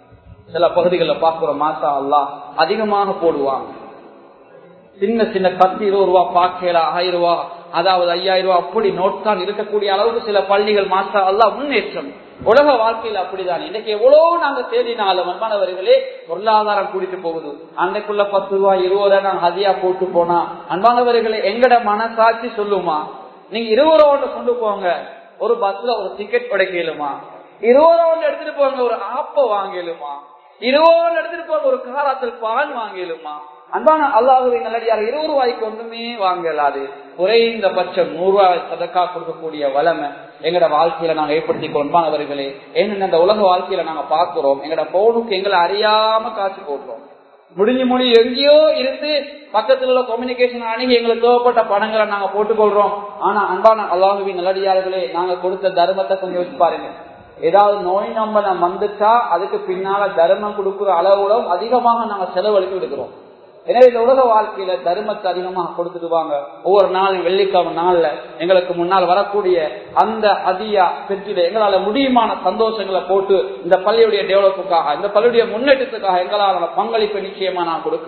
சில பகுதிகளில் பார்க்கிறோம் மாசா அல்லா அதிகமாக போடுவாங்க சின்ன சின்ன பத்து இருபது ரூபா பாக்கேலா ஆயிரம் ரூபா அதாவது ஐயாயிரம் ரூபாய் அப்படி நோட்தான் இருக்கக்கூடிய அளவுக்கு சில பள்ளிகள் மாசா அல்லா முன்னேற்றம் உலக வாழ்க்கையில் அப்படிதான் இன்னைக்கு எவ்வளவு நாங்க தேடினாலும் அன்பானவர்களே பொருளாதாரம் கூட்டிட்டு போகுது அன்னைக்குள்ள பத்து ரூபாய் இருபது ரூபாய் நாங்க ஹதியா போட்டு போனா அன்பானவர்களே எங்கட மனசாட்சி சொல்லுமா நீங்க இருபது ரூபா கொண்டு போங்க ஒரு பஸ்ல ஒரு டிக்கெட் கிடைக்கலுமா இருபது ரூபா எடுத்துட்டு போங்க ஒரு ஆப்ப வாங்கலுமா இருபது ரூபா எடுத்துட்டு போங்க ஒரு காராத்தில் பால் வாங்கலுமா அன்பான அல்லாஹுவை நல்லடியார் இருபது ரூபாய்க்கு ஒன்றுமே வாங்கலாது குறைந்த பட்சம் நூறு ரூபாய் சதக்கா கொடுக்கக்கூடிய வளமை எங்கட வாழ்க்கையில நாங்க ஏற்படுத்திக் கொள்பானவர்களே ஏன்னு இந்த உலக வாழ்க்கையில நாங்க பாக்குறோம் எங்கட போனுக்கு எங்களை அறியாம காசு போடுறோம் முடிஞ்சு மொழி எங்கேயோ இருந்து பக்கத்துல உள்ள கம்யூனிகேஷன் அணுகி எங்களுக்கு தேவைப்பட்ட பணங்களை நாங்க போட்டுக்கொள்றோம் ஆனா அன்பான அல்லாஹுவின் நல்லடியார்களே நாங்க கொடுத்த தர்மத்தை கொஞ்சம் யோசிச்சு பாருங்க ஏதாவது நோய் நம்ம வந்துட்டா அதுக்கு பின்னால தர்மம் கொடுக்கிற அளவுடன் அதிகமாக நாங்க செலவழித்து விடுக்கிறோம் எனவே இந்த உலக வாழ்க்கையில தர்மத்தை அதிகமாக கொடுத்துடுவாங்க ஒவ்வொரு நாளும் வெள்ளிக்கிழமை நாள்ல எங்களுக்கு முன்னால் வரக்கூடிய அந்த அதியா பெற்றில எங்களால முடியுமான சந்தோஷங்களை போட்டு இந்த பள்ளியுடைய டெவலப்புக்காக இந்த பள்ளியுடைய முன்னேற்றத்துக்காக எங்களால் பங்களிப்பை நிச்சயமா நான் கொடுக்கிறோம்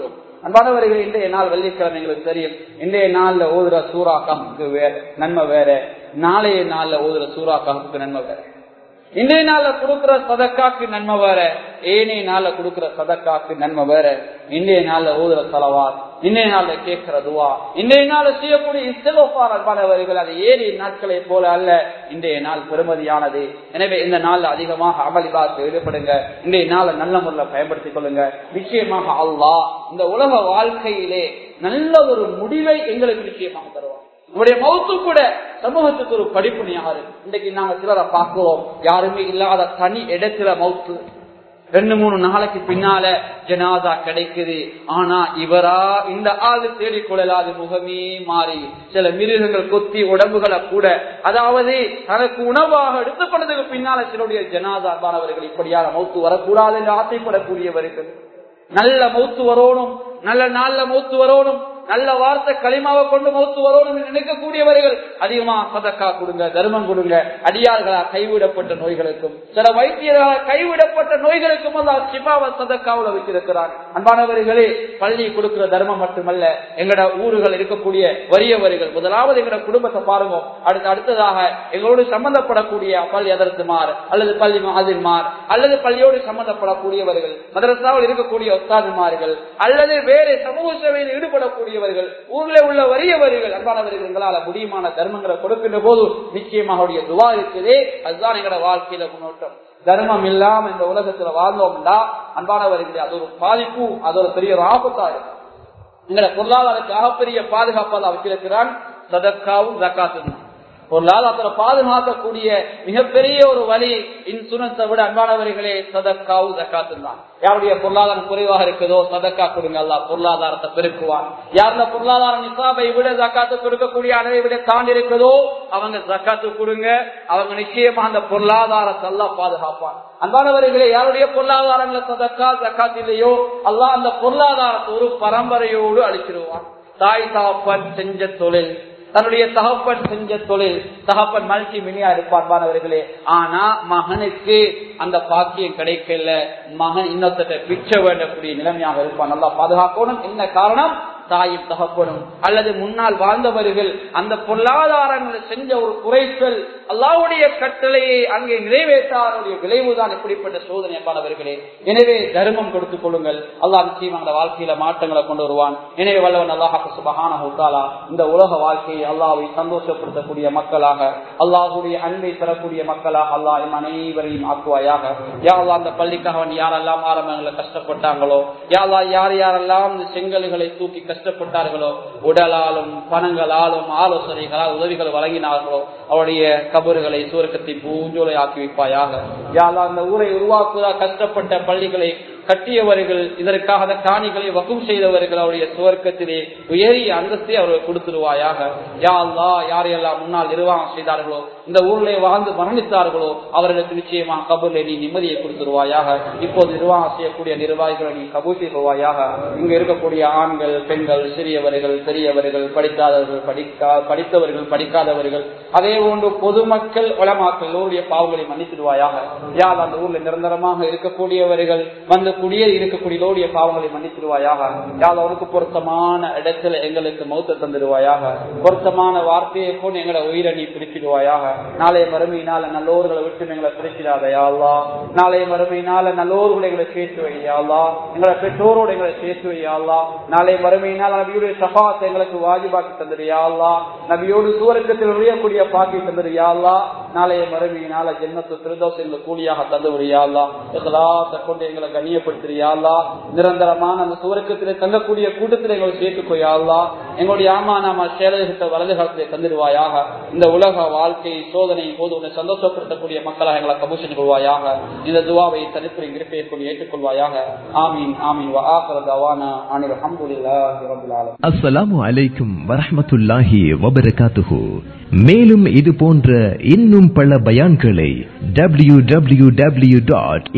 அன்பானவர்கள் இன்றைய நாள் வெள்ளிக்கிழமை எங்களுக்கு தெரியும் இன்றைய நாள்ல ஓதுற சூறா காப்புக்கு வேற நன்மை வேற நாளைய நாள்ல ஓதுற சூறா காப்புக்கு நன்மை வேற இன்றைய நாள்ல கொடுக்கிற சதக்காக்கு நன்மை வேற ஏனைய நாள்ல கொடுக்கிற சதக்காக்கு நன்மை வேற இன்றைய நாள்ல ஊதுற செலவார் இன்றைய நாள்ல கேட்கிற துவா இன்றைய நாள்ல செய்யக்கூடிய இஸ்தலோபார் அன்பானவர்கள் அது ஏழு நாட்களை போல அல்ல இன்றைய நாள் பெருமதியானது எனவே இந்த நாள்ல அதிகமாக அமளிபாத்து ஈடுபடுங்க இன்றைய நாளை நல்ல முறையில் பயன்படுத்திக் கொள்ளுங்க நிச்சயமாக அல்லாஹ் இந்த உலக வாழ்க்கையிலே நல்ல ஒரு முடிவை எங்களுக்கு நிச்சயமாக தருவார் உங்களுடைய மௌத்து கூட சமூகத்துக்கு ஒரு படிப்புனையாக இருக்கு இன்றைக்கு நாங்க சிலரை பார்க்கிறோம் யாருமே இல்லாத தனி இடத்துல மௌத்து ரெண்டு மூணு நாளைக்கு பின்னால ஜனாதா கிடைக்குது ஆனா இவரா இந்த ஆளு தேடிக்கொள்ளலாது முகமே மாறி சில மிருகங்கள் கொத்தி உடம்புகளை கூட அதாவது தனக்கு உணவாக எடுத்துக்கொண்டதுக்கு பின்னால சிலருடைய ஜனாதா மாணவர்கள் இப்படியான மௌத்து வரக்கூடாது என்று ஆசைப்படக்கூடியவர்கள் நல்ல மௌத்து வரணும் நல்ல நாள்ல மௌத்து வரணும் நல்ல வார்த்தை களிமாவை கொண்டு மௌத்து வரணும் நினைக்கக்கூடியவர்கள் அதிகமா சதக்கா கொடுங்க தர்மம் கொடுங்க அடியார்களா கைவிடப்பட்ட நோய்களுக்கும் சில வைத்தியர்களால் கைவிடப்பட்ட நோய்களுக்கும் அல்ல சிபாவ சதக்காவில் வச்சிருக்கிறார் அன்பானவர்களே பள்ளி கொடுக்கிற தர்மம் மட்டுமல்ல எங்கட ஊர்கள் இருக்கக்கூடிய வறியவர்கள் முதலாவது எங்கட குடும்பத்தை பாருங்க அடுத்து அடுத்ததாக எங்களோடு சம்பந்தப்படக்கூடிய பள்ளி அதர்த்துமார் அல்லது பள்ளி மாதிரிமார் அல்லது பள்ளியோடு சம்பந்தப்படக்கூடியவர்கள் மதரசாவில் இருக்கக்கூடிய ஒத்தாதுமார்கள் அல்லது வேறு சமூக சேவையில் ஈடுபடக்கூடியவர்கள் ஊர்ல உள்ள வறியவர்கள் அன்பானவர்கள் எங்களால முடியுமான தர்மங்களை கொடுக்கின்ற போது நிச்சயமாக அவருடைய துவா இருக்குதே அதுதான் எங்களோட வாழ்க்கையில முன்னோட்டம் தர்மம் இல்லாம இந்த உலகத்துல வாழ்ந்தோம்னா அன்பானவர்களே அது ஒரு பாதிப்பு அது ஒரு பெரிய ஒரு ஆபத்தா இருக்கும் எங்களோட பொருளாதாரத்துக்கு ஆகப்பெரிய பாதுகாப்பாக வச்சிருக்கிறான் சதக்காவும் ஜக்காத்தும் தான் பொருளாதாரத்தை பாதுகாக்கக்கூடிய மிகப்பெரிய ஒரு வழி இன்சூரன்ஸை விட அன்பானவர்களே சதக்காவும் ஜக்காத்தும் தான் யாருடைய பொருளாதாரம் குறைவாக இருக்குதோ சதக்கா கொடுங்க அல்ல பொருளாதாரத்தை பெருக்குவான் யாருல பொருளாதார நிசாபை விட ஜக்காத்து கொடுக்கக்கூடிய அளவை விட தாண்டி இருக்குதோ அவங்க ஜக்காத்து கொடுங்க அவங்க நிச்சயமா அந்த பொருளாதாரத்தை எல்லாம் பாதுகாப்பான் அன்பானவர்களே யாருடைய பொருளாதாரங்கள சதக்கா ஜக்காத் இல்லையோ அல்லா அந்த பொருளாதாரத்தை ஒரு பரம்பரையோடு அழிச்சிருவான் தாய் தாப்பன் செஞ்ச தொழில் தன்னுடைய தகப்பன் செஞ்ச தொழில் தகப்பன் மல்டி மினியா இருப்பார்பானவர்களே ஆனா மகனுக்கு அந்த பாக்கியம் கிடைக்கல மகன் இன்னொருத்த பிச்சை வேண்டக்கூடிய நிலைமையாக இருப்பான் நல்லா பாதுகாக்கணும் என்ன காரணம் தாயும் தகப்பனும் அல்லது முன்னால் வாழ்ந்தவர்கள் அந்த பொருளாதாரங்களை செஞ்ச ஒரு குறைச்சல் அல்லாவுடைய கட்டளையை அங்கே நிறைவேற்றாருடைய விளைவுதான் இப்படிப்பட்ட சோதனை பாடவர்களே எனவே தர்மம் கொடுத்துக் கொள்ளுங்கள் அல்லா நிச்சயம் அந்த வாழ்க்கையில மாற்றங்களை கொண்டு வருவான் எனவே வல்லவன் அல்லாஹாக்கு சுபகான ஹூத்தாலா இந்த உலக வாழ்க்கையை அல்லாவை சந்தோஷப்படுத்தக்கூடிய மக்களாக அல்லாஹுடைய அன்பை பெறக்கூடிய மக்களாக அல்லாஹ் எம் அனைவரையும் ஆக்குவாயாக யாரெல்லாம் அந்த பள்ளிக்காக யாரெல்லாம் ஆரம்பங்களை கஷ்டப்பட்டாங்களோ யாரா யார் யாரெல்லாம் இந்த செங்கல்களை தூக்கி கஷ்டப்பட்டார்களோ உடலாலும் பணங்களாலும் ஆலோசனைகளால் உதவிகள் வழங்கினார்களோ அவருடைய கபறுகளை சுவர்க்கத்தை பூஞ்சோலை ஆக்கி வைப்பாயாக யாரா அந்த ஊரை உருவாக்குவதா கஷ்டப்பட்ட பள்ளிகளை கட்டியவர்கள் இதற்காக அந்த காணிகளை வக்கும் செய்தவர்கள் அவருடைய சுவர்க்கத்திலே உயரிய அந்தஸ்தை அவர்கள் கொடுத்துருவாயாக யா அல்லா யாரையெல்லாம் முன்னால் நிர்வாகம் செய்தார்களோ இந்த ஊரிலே வாழ்ந்து மரணித்தார்களோ அவர்களுக்கு நிச்சயமாக கபூர்ல நீ நிம்மதியை கொடுத்துருவாயாக இப்போது நிர்வாகம் செய்யக்கூடிய நிர்வாகிகளை நீ கபூர் செய்வாயாக இங்க இருக்கக்கூடிய ஆண்கள் பெண்கள் சிறியவர்கள் பெரியவர்கள் படிக்காதவர்கள் படிக்கா படித்தவர்கள் படிக்காதவர்கள் அதே போன்று பொதுமக்கள் வளமாக்கள் எல்லோருடைய பாவங்களை மன்னித்துடுவாயாக யார் அந்த ஊர்ல நிரந்தரமாக இருக்கக்கூடியவர்கள் வந்து குடியேறி இருக்கக்கூடிய பாவங்களை மன்னித்துடுவாயாக யார் அவனுக்கு பொருத்தமான இடத்துல எங்களுக்கு மௌத்த தந்துடுவாயாக பொருத்தமான வார்த்தையை கொண்டு எங்களை உயிரை நீ பிரிச்சிடுவாயாக நாளைய மறுமையினால நல்லோர்களை விட்டு எங்களை பிரிச்சிடாதையாளா நாளைய மறுமையினால நல்லோர்களை எங்களை சேர்த்து வையாளா எங்களை பெற்றோரோடு எங்களை சேர்த்து வையாளா நாளைய மறுமையினால் நபியுடைய சபாத்தை எங்களுக்கு வாஜிபாக்கி தந்துடுயாளா நபியோடு சூரக்கத்தில் நுழையக்கூடிய பாக்கி தந்துடுயாளா நாளைய மறுமையினால ஜென்மத்து திருதோசை எங்களுக்கு கூலியாக தந்து விடியாளா எல்லாத்தை கொண்டு எங்களை கண்ணியப்படுத்துறியாளா நிரந்தரமான அந்த சூரக்கத்திலே தங்கக்கூடிய கூட்டத்தில் எங்களை சேர்த்துக்கொய்யாளா எங்களுடைய ஆமா நாம சேலகிட்ட வலது காலத்திலே தந்துடுவாயாக இந்த உலக வாழ்க்கை சோதனை போது உன்னை சந்தோஷப்படுத்தக்கூடிய மக்களாக எங்களை கபூஷன் கொள்வாயாக இந்த துவாவை தனிப்புரை இருப்பை கொண்டு ஏற்றுக்கொள்வாயாக ஆமீன் ஆமீன் வாஹரதாவானா அனில் அஹமதுல்லாஹி ரபில் ஆலமீன் அஸ்ஸலாமு அலைக்கும் வரஹ்மத்துல்லாஹி வபரகாத்துஹு மேலும் இது போன்ற இன்னும் பல பயான்களை W W W dot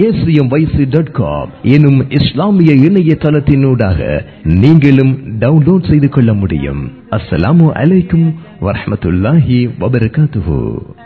dot com எனும் இஸ்லாமிய இணையதளத்தினூடாக நீங்களும் டவுன்லோட் செய்து கொள்ள முடியும் அஸ்ஸலாமு அலைக்கும் வரஹ்மத்துல்லாஹி வபரகாத்துஹு